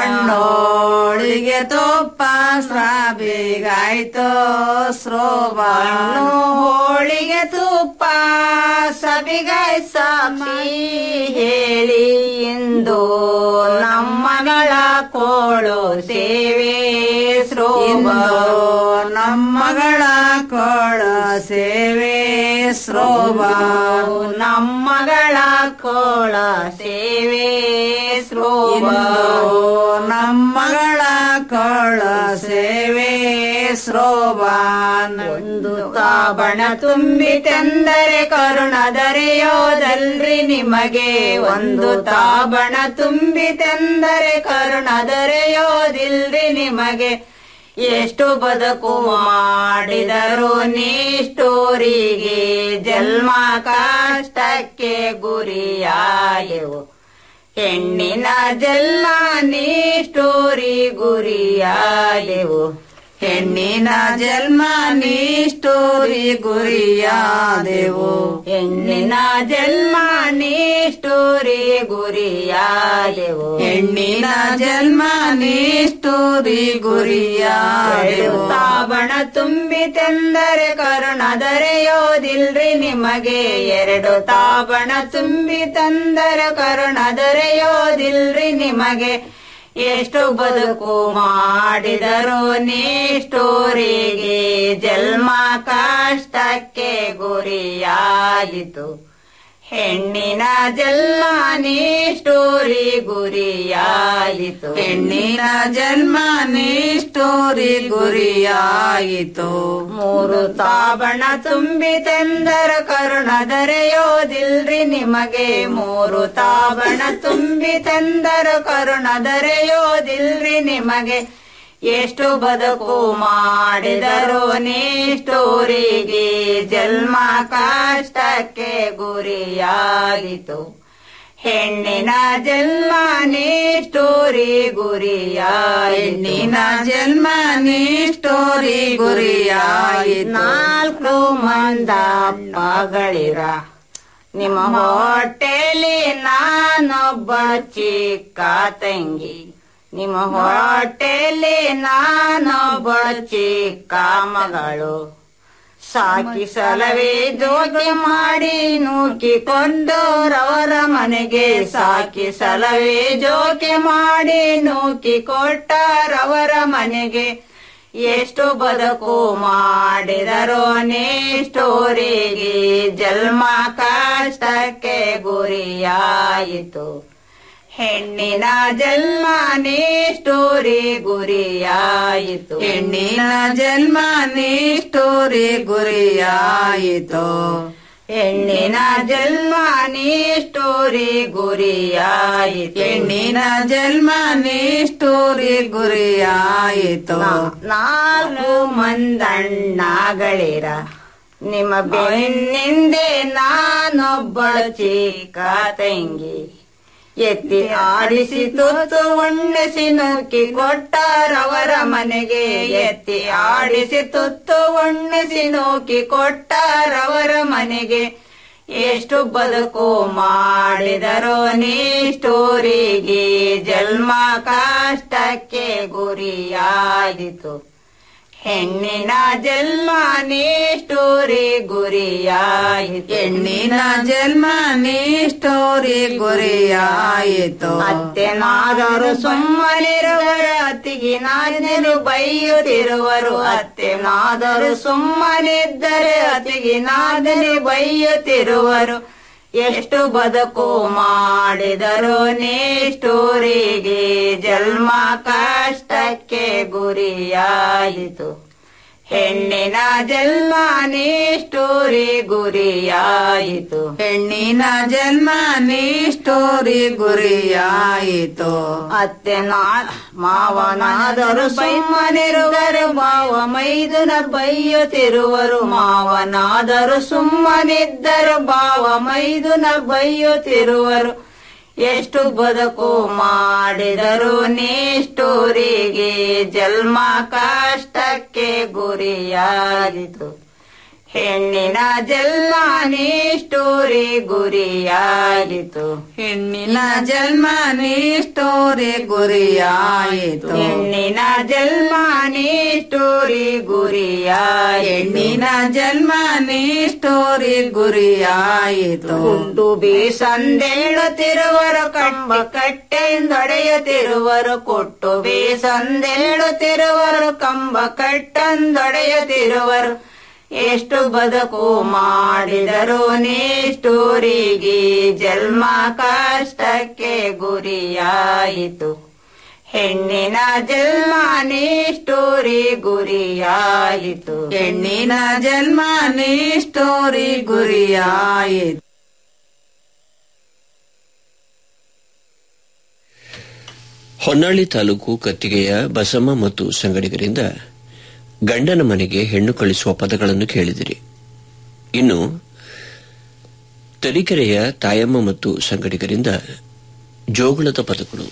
S7: ಹಣ್ಣೋಳಿಗೆ ತುಪ್ಪ ಸಾಬೇಗಾಯ್ತು ಸ್ರೋಬಾನು ಹೋಳಿಗೆ ತುಪ್ಪ ಸಬಿಗಾಯ್ ಸಾಕ್ಷಿ ಹೇಳಿ ಇಂದು ನಮ್ಮಗಳ ಕೋಳು ಸೇವೆ ಸ್ರೋಬೋ ನಮ್ಮಗಳ ಕೋಳು ಸೇವೆ ಸ್ರೋಬಾ ನಮ್ಮಗಳ ಕೋಳ ಸೇವೆ ಸ್ರೋಬೋ ನಮ್ಮಗಳ ಕೋಳ ಸೇವೆ ಸ್ರೋಬಾನ್ ಒಂದು ತಾಬಣ ತುಂಬಿತೆಂದರೆ ಕರುಣದರೆಯೋದಲ್ರಿ ನಿಮಗೆ ಒಂದು ತಾಬಣ ತುಂಬಿತೆಂದರೆ ಕರುಣದರೆಯೋದಿಲ್ರಿ ನಿಮಗೆ ಎಷ್ಟು ಬದುಕು ಮಾಡಿದರು ನಿಷ್ಠೂರಿಗೆ ಜನ್ಮ ಕಷ್ಟಕ್ಕೆ ಗುರಿಯಾಯವು ಹೆಣ್ಣಿನ ಜನ್ಮ ನಿಷ್ಠೂರಿ ಗುರಿಯಾದೆವು ಹೆಣ್ಣಿನ ಜನ್ಮ ನಿಷ್ಠೂರಿ ಗುರಿಯಾದೆವು ಹೆಣ್ಣಿನ ಜನ್ಮ ನಿಷ್ಠೂರಿ ಗುರಿಯಾದೆವು ಹೆಣ್ಣಿನ ಜನ್ಮ ನಿಷ್ಠೂರಿ ಗುರಿಯಾದೆವು ತಾಬಣ ತುಂಬಿತೆಂದರೆ ಕರುಣದರೆಯೋದಿಲ್ರಿ ನಿಮಗೆ ಎರಡು ತಾಬಣ ತುಂಬಿತೆಂದರೆ ಕರುಣದರೆಯೋದಿಲ್ರಿ ನಿಮಗೆ ಎಷ್ಟು ಬದುಕು ಮಾಡಿದರು ನಿಷ್ಠೂರಿಗೆ ಜನ್ಮ ಕಷ್ಟಕ್ಕೆ ಗುರಿಯಾಯಿತು ಹೆಣ್ಣಿನ ಜನ್ಮ ನಿಷ್ಠೂರಿ ಗುರಿಯಾಯಿತು ಹೆಣ್ಣಿನ ಜನ್ಮ ನಿಷ್ಠೂರಿ ಗುರಿಯಾಯಿತು ಮೂರು ತಾಬಣ ತುಂಬಿತೆಂದರ ಕರುಣದರೆಯೋದಿಲ್ರಿ ನಿಮಗೆ ಮೂರು ತಾಬಣ ತುಂಬಿತೆಂದರ ಕರುಣದರೆಯೋದಿಲ್ರಿ ನಿಮಗೆ ಎಷ್ಟು ಬದುಕು ಮಾಡಿದರು ನಿಷ್ಠೂರಿಗೆ ಜನ್ಮ ಕಷ್ಟಕ್ಕೆ ಗುರಿಯಾಗಿತು ಹೆಣ್ಣಿನ ಜನ್ಮ ನಿಷ್ಠೂರಿ ಗುರಿಯಾಯಿತು ಹೆಣ್ಣಿನ ಜನ್ಮ ನಿಷ್ಠೂರಿ ಗುರಿಯಾಯಿತು ನಾಲ್ಕು ಮಂದ ಮಗಳಿರ ನಿಮ್ಮ ಹೊಟ್ಟೆಲಿ ನಾನೊಬ್ಬ ಚಿಕ್ಕ ತಂಗಿ ನಿಮ್ಮ ಹೊಟ್ಟೆಲಿ ನಾನೊಬ್ಬ ಚಿಕ್ಕ ಮಗಳು ಸಾಕಿ ಸಲವೇ ಜೋಗಿ ಮಾಡಿ ನೂಕಿಕೊಂಡೋರವರ ಮನೆಗೆ ಸಾಕಿ ಸಲವೇ ಜೋಗಿ ಮಾಡಿ ನೂಕಿ ಕೊಟ್ಟರವರ ಮನೆಗೆ ಎಷ್ಟು ಬದುಕು ಮಾಡಿದರೋ ನಿಷ್ಠೂರಿಗೆ ಜನ್ಮ ಕಷ್ಟಕ್ಕೆ ಗುರಿಯಾಯಿತು ಹೆಣ್ಣಿನ ಜನ್ಮ ನಿಷ್ಠೂರಿ ಗುರಿಯಾಯಿತು ಹೆಣ್ಣಿನ ಜನ್ಮ ನಿಷ್ಠೂರಿ ಗುರಿಯಾಯಿತು ಹೆಣ್ಣಿನ ಜನ್ಮ ನಿಷ್ಠೂರಿ ಗುರಿಯಾಯಿತು ಹೆಣ್ಣಿನ ಜನ್ಮ ನಿಷ್ಠೂರಿ ಗುರಿಯಾಯಿತು ನಾಲ್ಕು ಮಂದಣ್ಣಗಳಿರ ನಿಮ್ಮ ಬೆನ್ನಿಂದೆ ನಾನೊಬ್ಬ ಚಿಕ್ಕ ತಂಗಿ ಎತ್ತಿ ಆಡಿಸಿ ತುತ್ತು ಉಣ್ಣಿಸಿ ನೂಕಿ ಕೊಟ್ಟಾರವರ ಮನೆಗೆ ಎತ್ತಿ ಆಡಿಸಿ ತುತ್ತು ಉಣ್ಣಿಸಿ ನೂಕಿ ಕೊಟ್ಟಾರವರ ಮನೆಗೆ ಎಷ್ಟು ಬದುಕು ಮಾಡಿದರೋ ನಿಷ್ಠೂರಿಗೆ ಜನ್ಮ ಕಷ್ಟಕ್ಕೆ ಗುರಿಯಾಯಿತು ಹೆಣ್ಣಿನ ಜನ್ಮ ನಿಷ್ಠೂರಿ ಗುರಿಯಾಯಿತು ಹೆಣ್ಣಿನ ಜನ್ಮ ನಿಷ್ಠೂರಿ ಗುರಿಯಾಯಿತು ಅತ್ತೆನಾದರೂ ಸುಮ್ಮನಿರುವರು ಅತ್ತಿಗಿನಾದರು ಬೈಯುತ್ತಿರುವರು ಅತ್ತೆನಾದರೂ ಸುಮ್ಮನಿದ್ದರೆ ಅತ್ತಿಗಿನಾದರೆ ಬೈಯುತ್ತಿರುವರು ಎಷ್ಟು ಬದುಕು ಮಾಡಿದರು ನಿಷ್ಠೂರಿಗೆ ಜನ್ಮ ಕಷ್ಟಕ್ಕೆ ಗುರಿಯಾಯಿತು ಹೆಣ್ಣಿನ ಜನ್ಮ ನಿಷ್ಠೂರಿ ಗುರಿಯಾಯಿತು
S8: ಹೆಣ್ಣಿನ ಜನ್ಮ ನಿಷ್ಠೂರಿ ಗುರಿಯಾಯಿತು
S7: ಅತ್ತೆ ನಾ ಮಾವನಾದರು ಸುಮ್ಮನಿರುವರು ಮಾವ ಮೈದುನ ಬೈಯುತ್ತಿರುವರು ಮಾವನಾದರು ಸುಮ್ಮನಿದ್ದರು ಭಾವ ಮೈದುನ ಬೈಯುತ್ತಿರುವರು ಎಷ್ಟು ಬದುಕು ಮಾಡಿದರು ನಿಷ್ಠೂರಿಗೆ ಜನ್ಮ ಕಷ್ಟಕ್ಕೆ ಗುರಿಯಾಯಿತು ಹೆಣ್ಣಿನ ಜನ್ಮ ನಿಷ್ಠೂರಿ ಗುರಿಯಾಯಿತು
S8: ಹೆಣ್ಣಿನ ಜನ್ಮ ನಿಷ್ಠೂರಿ ಗುರಿಯಾಯಿತು
S7: ಹೆಣ್ಣಿನ ಜನ್ಮ ನಿಷ್ಠೂರಿ ಗುರಿಯಾಯಿತು
S8: ಹೆಣ್ಣಿನ ಜನ್ಮ ನಿಷ್ಠೂರಿ ಗುರಿಯಾಯಿತು
S7: ಗುಂಡು ಬೀಸಂದೇಳುತ್ತಿರುವರು ಕಂಬ ಕಟ್ಟೆಂದೊಡೆಯುತ್ತಿರುವರು ಕೊಟ್ಟು ಬೀಸಂದೇಳುತ್ತಿರುವರು ಕಂಬ ಕಟ್ಟಂದೊಡೆಯುತ್ತಿರುವರು ಎಷ್ಟು ಬದುಕು ಮಾಡಿದರು ನಿಷ್ಠೂರಿಗೆ ಜನ್ಮ ಕಷ್ಟಕ್ಕೆ ಗುರಿಯಾಯಿತು ಹೆಣ್ಣಿನ ಜನ್ಮ ನಿಷ್ಠೂರಿ ಗುರಿಯಾಯಿತು
S8: ಹೆಣ್ಣಿನ ಜನ್ಮ ನಿಷ್ಠೂರಿ ಗುರಿಯಾಯಿತು
S4: ಹೊನ್ನಾಳಿ ತಾಲೂಕು ಕತ್ತಿಗೆಯ ಬಸಮ್ಮ ಮತ್ತು ಸಂಗಡಿಗರಿಂದ ಗಂಡನ ಮನೆಗೆ ಹೆಣ್ಣು ಕಳಿಸುವ ಪದಗಳನ್ನು ಕೇಳಿದಿರಿ ಇನ್ನು ತರೀಕೆರೆಯ ತಾಯಮ್ಮ ಮತ್ತು ಸಂಗಡಿಗರಿಂದ ಜೋಗುಳದ ಪದಗಳು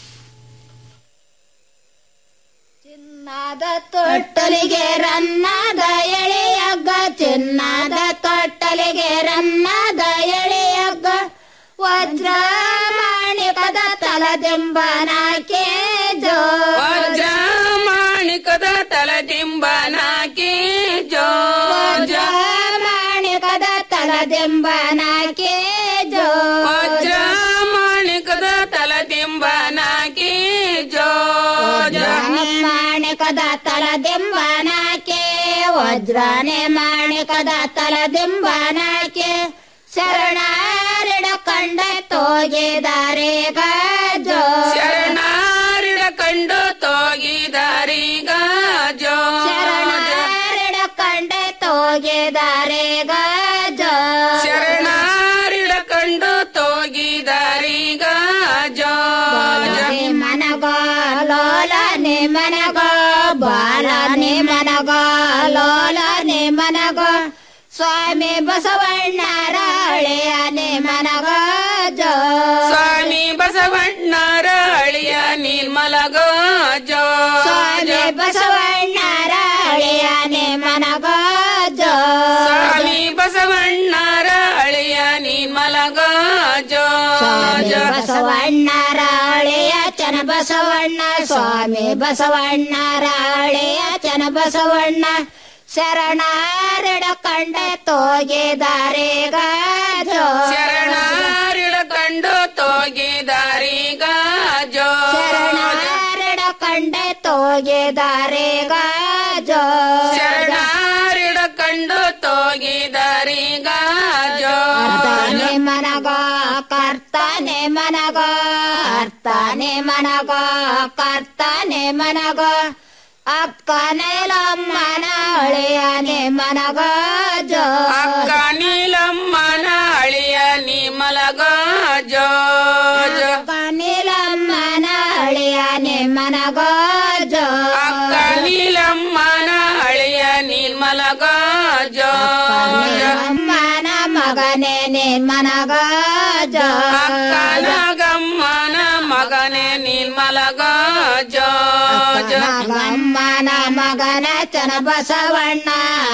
S9: ಚಿನ್ನದ ತೊಟ್ಟಲಿಗೆ ರನ್ನದ ಎಳೆಯಗ್ಗ ಚಿನ್ನದ ತೊಟ್ಟಲಿಗೆ ರನ್ನದ ಎಳೆಯಗ್ಗ ವಜ್ರ ಮಾಣಿಕದ ತಲದಿಂಬನಾಕೆ ಜೋ
S10: ವಜ್ರ ಮಾಣಿಕದ ತಲದಿಂಬನಾಕೆ ಜೋ
S9: ವಜ್ರ ಮಾಣಿಕದ ತಲದಿಂಬನಾಕೆ ಜೋ
S10: ವಜ್ರ ಮಾಣಿಕದ ತಲದಿಂಬನಾಕೆ ಜೋ
S9: ವಜ್ರನೆ ಮಾಣಿಕದ ತಲದಿಂಬನಾಕೆ ವಜ್ರನೆ ಮಾಣಿಕದ ತಲದಿಂಬನಾಕೆ ಶರಣಾರಿಡ ಕಂಡ ತೋಗೆದಾರೆ ಗಜೋ
S10: ಶರಣಾರಿಡ ಕಂಡು ತೋಗಿದಾರೀಗ ಜೋ
S9: ಶರಣಾರಿಡ ಕಂಡ ತೋಗೆದಾರೆ ಗಜೋ
S10: ಶರಣಾರಿಡ ಕಂಡು ತೋಗಿದಾರೀಗ ಜೋ
S9: ಮನಗ ಲೋಲನೆ ಮನಗ ಬಾಲನೆ ಮನಗ ಲೋಲನೆ ಮನಗ ಸ್ವಾಮಿ ಬಸವಣ್ಣರ ಹಳೆಯನೆ ಮನಗ ಜೋ
S10: ಸ್ವಾಮಿ ಬಸವಣ್ಣರ ಅಳಿಯ ನಿರ್ಮಲಗ ಜೋ
S9: ಸ್ವಾಮಿ ಬಸವಣ್ಣರ ಹಳೆಯನೆ ಮನಗ ಜೋ
S10: ಸ್ವಾಮಿ ಬಸವಣ್ಣರ ಅಳಿಯ ನಿರ್ಮಲಗ ಜೋ
S9: ಸ್ವಾಮಿ ಬಸವಣ್ಣರ ಹಳೆಯ ಚನ ಬಸವಣ್ಣ ಸ್ವಾಮಿ ಬಸವಣ್ಣರ ಹಳೆಯ ಚನ ಬಸವಣ್ಣ ಶರಣಾರಿಡ ಕಂಡೆ ತೋಗೆದಾರೆ ಗಜೋ
S10: ಶರಣಾರಿಡ ಕಂಡು ತೋಗಿದಾರೀಗ ಜೋ
S9: ಶರಣಾರಿಡ ಕಂಡೆ ತೋಗೆದಾರೆ ಗಜೋ
S10: ಶರಣಾರಿಡ ಕಂಡು ತೋಗಿದಾರೀಗ ಜೋ
S9: ಅರ್ಥನೆ ಮನಗ ಕರ್ತಾನೆ ಮನಗ ಅರ್ಥನೆ ಮನಗ ಕರ್ತಾನೆ ಮನಗ ಅಕ್ಕನೆಲಮ್ಮನ ಹಳೆಯನೆ ಮನಗ ಜೋ
S10: ಅಕ್ಕ ನೀಲಮ್ಮನ ಅಳಿಯ ನಿಮಲಗ ಜೋ ಜೋ
S9: ಅಕ್ಕನೆಲಮ್ಮನ ಹಳೆಯನೆ ಮನಗ ಜೋ
S10: ಅಕ್ಕ ನೀಲಮ್ಮನ ಅಳಿಯ ನಿರ್ಮಲಗ ಜೋ ಜೋ
S9: ಅಮ್ಮನ ಮಗನೇ ನೀನ್ ಮನಗ ಜೋ
S10: ಅಕ್ಕನ ಗಮ್ಮನ ಮಗನೇ ನಿರ್ಮಲಗ ಜೋ ಜೋ
S9: ಗಮ್ಮನ ಮಗನ ಚನ ಬಸವಣ್ಣ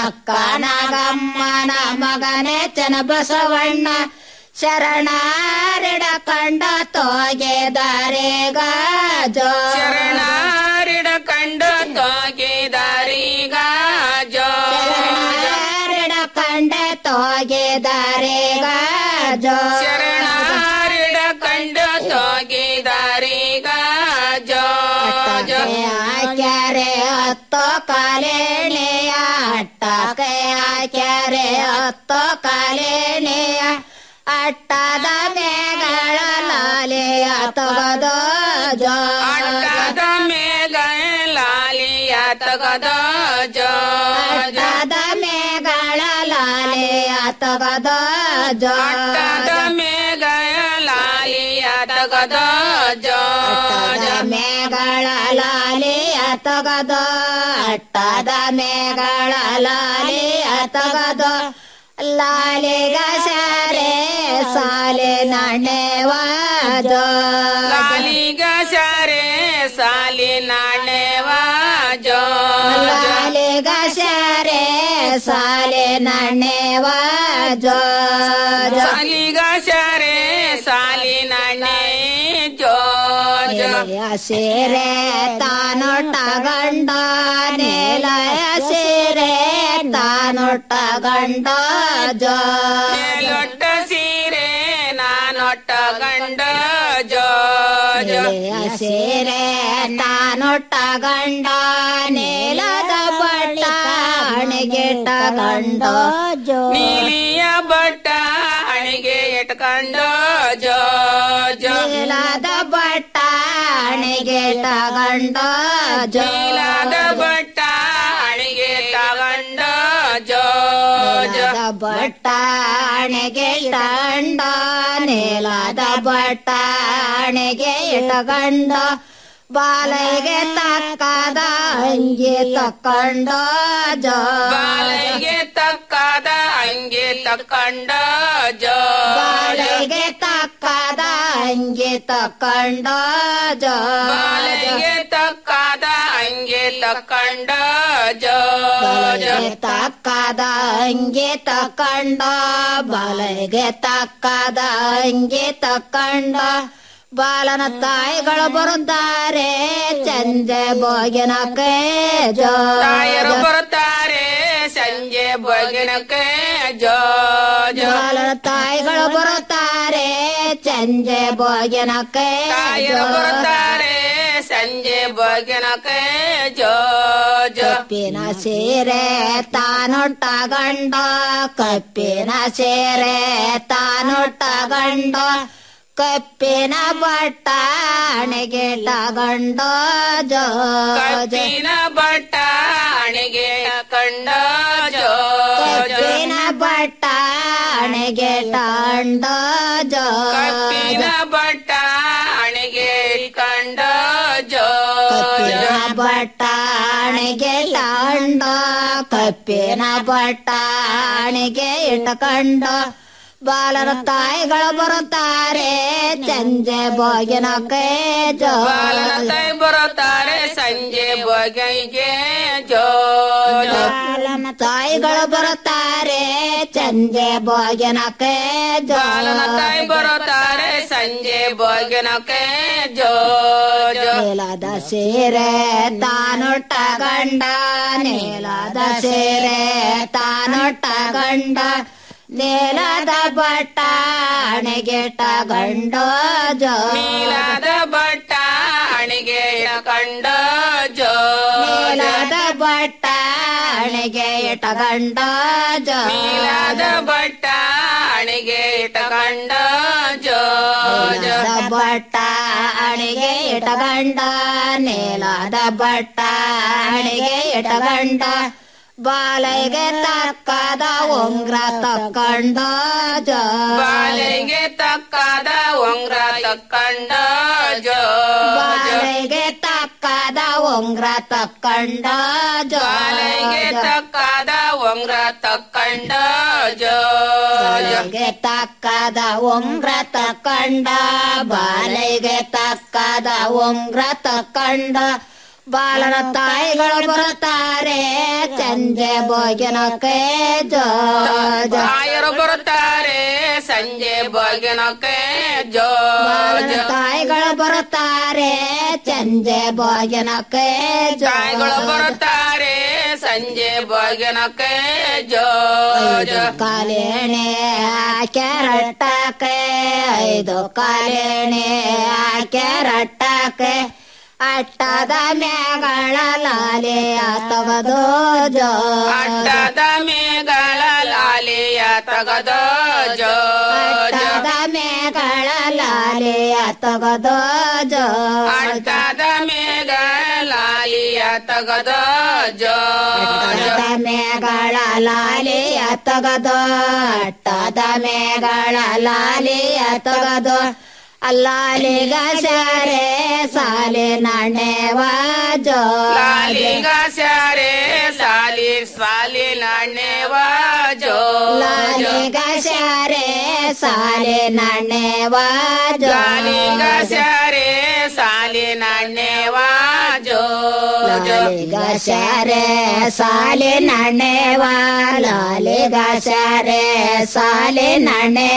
S9: ಅಕ್ಕನಗಮ್ಮನ ಮಗನೇ ಚನ ಬಸವಣ್ಣ ಶರಣಾರಿಡ ಕಂಡ ತೋಗೆದಾರೆ ಗಜೋ
S10: ಶರಣಾರಿಡ ಕಂಡು ತೋಗಿದಾರೀಗ ಜೋ
S9: ಶರಣಾರಿಡ ಕಂಡ ತೋಗೆದಾರೆ ಗಜೋ
S10: ಶರಣಾರಿಡ ಕಂಡು ತೋಗಿದಾರೀಗ ಜೋ ಜೋ
S9: ಹಾಕ್ಯಾರೆ ಹತ್ತೋ ಕಾಲೇಣೆಯ ಅಟ್ಟಕ್ಕೆ ಹಾಕ್ಯಾರೆ ಹತ್ತೋ ಕಾಲೇಣೆಯ ಅಟ್ಟದ ಮೇಗಳ ಲಾಲಿಯ ತಗದೋ ಜೋ
S10: ಅಟ್ಟದ ಮೇಘ ಲಾಲಿಯ ತಗದೋ ಜೋ
S9: ಅಟ್ಟದ ಮೇಗಳ ಲಾಲಿಯ ತಗದೋ ಜೋ
S10: ಅಟ್ಟದ ಮೇಘ ಲಾಲಿಯ ತಗದೋ ಜೋ
S9: ಅಟ್ಟದ ಮೇಗಳ ಲಾಲಿಯ ತಗದೋ ಅಟ್ಟದ ಮೇಗಳ ಲಾಲಿಯ ತಗದೋ ಲಾಲಿಗ ಸಾರೆ ಸಾಲೆ ನಾಣ್ಯವಾಜೋ
S10: ಲಾಲಿಗ ಸಾರೆ ಸಾಲಿ ನಾಣ್ಯವಾ ಜೋ
S9: ಲಾಲಿಗ ಸಾರೆ ಸಾಲೆ ನಾಣ್ಯವಾಜೋ
S10: ಸಾಲಿಗ ಸಾರೆ ಸಾಲಿ ನಾಣ್ಯ ಜೋ ಜೋ
S9: ಸೀರೆ ತಾನೊಟ್ಟ ಗಂಡ ನೇಲಯ ಸೀರೆ ತಾನೊಟ್ಟ ಗಂಡ ಜೋ
S10: ಲೊಟ್ಟ ಸೀರೆ ನಾನೊಟ್ಟ ಗಂಡ ಜೋ ಜೋ
S9: ಸೀರೆ ತಾನೊಟ್ಟ ಗಂಡ ನೇಲದ ಬಟ್ಟ ಅಣೆಗೆಟ್ಟ ಗಂಡ ಜೋ
S10: ನೀಲಿಯ ಬಟ್ಟ ಅಣಿಗೆ ಇಟ್ಕೊಂಡು ಜೋ ಜೋ
S9: ನೀಲದ ಬಟ್ಟ ಅಣೆಗೆಟ್ಟ ಗಂಡ ಜೋ
S10: ನೀಲಾದ ಬಟ್ಟ ಅಣಿಗೆ ತಗೊಂಡು ಜೋ ಜೋ
S9: ನೀಲದ ಬಟ್ಟ ಅಣೆಗೆ ಇಟ್ಟಂಡ ನೀಲದ ಬಟ್ಟ ಅಣೆಗೆ ಇಟ್ಟಗಂಡ ಬಾಲೈಗೆ ತಕ್ಕದ ಅಂಗಿ ತಕ್ಕಂಡ ಜೋ
S10: ಬಾಲೆಗೆ ತಕ್ಕದ ಅಂಗಿ ತಕ್ಕಂಡ ಜೋ
S9: ಬಾಲೈಗೆ ತಕ್ಕದ ಅಂಗಿ ತಕ್ಕಂಡ ಜೋ
S10: ಬಾಲೆಗೆ ತಕ್ಕದ ಅಂಗಿ ತಕ್ಕಂಡ ಜೋ ಜೋ
S9: ಬಾಲೈಗೆ ತಕ್ಕದ ಅಂಗಿ ತಕ್ಕಂಡ ಬಾಲೈಗೆ ತಕ್ಕದ ಅಂಗಿ ತಕ್ಕಂಡ ಬಾಲನ ತಾಯಿಗಳು ಬರುತ್ತಾರೆ ಚಂದೆ ಬೋಗಿನಕ್ಕೆ ಜೋ
S10: ತಾಯರು ಬರ್ತಾರೆ ಸಂಜೆ ಬಗಿನಕ್ಕೆ ಜೋ ಜೋ
S9: ಬಾಲನ ತಾಯಿಗಳು ಬರುತ್ತಾರೆ ಚಂದೆ ಬೋಗಿನಕ್ಕೆ
S10: ತಾಯರು ಬರ್ತಾರೆ ಸಂಜೆ ಬಗಿನಕ್ಕೆ ಜೋ ಜೋ
S9: ಕಪ್ಪಿನ ಸೀರೆ ತಾನೊಟ್ಟ ಗಂಡ ಕಪ್ಪಿನ ಸೀರೆ ತಾನೊಟ್ಟ ಗಂಡ ಕಪ್ಪಿನ ಬಟ್ಟ ಅಣೆಗೆಟ್ಟ ಗಂಡ ಜೋ ಜೋ
S10: ಕಪ್ಪಿನ ಬಟ್ಟ ಅಣಿಗೆ ಕಂಡ ಜೋ ಜೋ
S9: ಕಪ್ಪಿನ ಬಟ್ಟ ಅಣೆಗೆಟ್ಟ ಗಂಡ ಜೋ
S10: ಕಪ್ಪಿನ ಬಟ್ಟ ಅಣಿಗೆ ಕಂಡ ಜೋ
S9: ಕಪ್ಪಿನ ಬಟ್ಟಾಣಿಗೆ ಲಾಂಡ ಕಪ್ಪಿನ ಬಟ್ಟಾಣಿಗೆ ಇಟ್ಟಕಂಡ ಬಾಲರ ತಾಯಿಗಳು ಬರುತ್ತಾರೆ ಸಂಜೆ ಬೋಗಿನಕ್ಕೆ ಜೋ
S10: ಬಾಲನ ತಾಯಿ ಬರುತ್ತಾರೆ ಸಂಜೆ ಬಗೆಗೆ ಜೋ ಜೋ
S9: ಬಾಲನ ತಾಯಿಗಳು ಬರುತ್ತಾರೆ ಸಂಜೆ ಬೋಗಿನಕ್ಕೆ ಜೋ
S10: ಬಾಲನ ತಾಯಿ ಬರುತ್ತಾರೆ ಸಂಜೆ ಬಗೆನಕ್ಕೆ ಜೋ ಜೋ
S9: ನೀಲದ ಸೀರೆ ತಾನೊಟ್ಟ ಗಂಡ ನೀಲದ ಸೀರೆ ತಾನೊಟ್ಟ ಗಂಡ ನೀಲದ ಬಟ್ಟ ಅಣೆಗೆಟ್ಟ ಗಂಡ ಜೋ
S10: ನೀಲಾದ ಬಟ್ಟ ಅಣಿಗೆ ಕಂಡ ಜೋ
S9: ನೀಲದ ಬಟ್ಟ ಅಣೆಗೆ ಇಟ್ಟ ಗಂಡ ಜೋ
S10: ನೀಲಾದ ಬಟ್ಟ ಅಣಿಗೆ ಇಟ್ಟಕಂಡ ಜೋ ಜೋ
S9: ನೀಲದ ಬಟ್ಟ ಅಣಿಗೆ ಇಟ್ಟ ಗಂಡ ನೀಲದ ಬಟ್ಟ ಅಣಿಗೆ ಇಟ್ಟ ಗಂಡ ಬಾಲೈಗೆ ತಕ್ಕದ ಉಂಗ್ರ ತಕ್ಕಂಡ ಜೋ
S10: ಬಾಲೆಗೆ ತಕ್ಕದ ಉಂಗ್ರ ತಕ್ಕಂಡ ಜೋ ಜೋ
S9: ಬಾಲೈಗೆ ತಕ್ಕದ ಉಂಗ್ರ ತಕ್ಕಂಡ ಜೋ
S10: ಬಾಲೆಗೆ ತಕ್ಕದ ಉಂಗ್ರ ತಕ್ಕಂಡ ಜೋ ಜೋ
S9: ಬಾಲೈಗೆ ತಕ್ಕದ ಉಂಗ್ರ ತಕ್ಕಂಡ ಬಾಲೈಗೆ ತಕ್ಕದ ಉಂಗ್ರ ತಕ್ಕಂಡ ಬಾಲನ ತಾಯಿಗಳು ಬರುತ್ತಾರೆ ಸಂಜೆ ಭೋಜನಕ್ಕೆ ಜೋ ಜೋ
S10: ತಾಯರು ಬರುತ್ತಾರೆ ಸಂಜೆ ಬಗೆನಕ್ಕೆ ಜೋ
S9: ಬಾಲನ
S10: ಜೋ
S9: ತಾಯಿಗಳು ಬರುತ್ತಾರೆ ಸಂಜೆ ಭೋಜನಕ್ಕೆ ಜೋ
S10: ತಾಯಿಗಳು ಬರುತ್ತಾರೆ ಸಂಜೆ ಬಗೆನಕ್ಕೆ ಜೋ ಜೋ
S9: ಐದು ಕಾಲೇಣೆ ಕ್ಯಾರಟ್ಟಕ್ಕೆ ಐದು ಕಾಲೇಣೆ ಕ್ಯಾರಟ್ಟಕ್ಕೆ ಅಟ್ಟದ ಮ್ಯಾಗಳ ಲಾಲೆಯ ತಗದು ಜೋ
S10: ಅಡ್ಡದ ಮೇಗಳ ಲಾಲಿಯ ತಗದೋ ಜೋ ಜೋ
S9: ಅಟ್ಟದ ಮೇಗಳ ಲಾಲಿಯ ತಗದೋ ಜೋ
S10: ಅಟ್ಟದ ಮೇಘ ಲಾಲಿಯ ತಗದೋ ಜೋ
S9: ಅಟ್ಟದ ಮೇಗಳ ಲಾಲಿಯ ತಗದೋ ಅಟ್ಟದ ಮೇಗಳ ಲಾಲಿಯ ತಗದೋ ಅಲ್ಲಾಲಿಗ ಶಾರೆ ಸಾಲೆ ನಾಣ್ಯವ ಜೋ
S10: ಲಾಲಿಗ ಸ್ಯಾರೆ ಸಾಲಿ ಸಾಲಿ ನಾಣ್ಯವ ಜೋ
S9: ಲಾಲಿಗ ಶಾರೆ ಸಾಲೆ ನಾಣ್ಯವ ಜೋ
S10: ಲಾಲಿಗ ಸ್ಯಾರೆ ಸಾಲಿ ನಾಣ್ಯವ ಜೋ ಜೋ
S9: ಲಾಲಿಗ ಶಾರೆ ಸಾಲೆ ನಾಣ್ಯವ ಲಾಲಿಗ ಶಾರೆ ಸಾಲೆ ನಾಣ್ಯ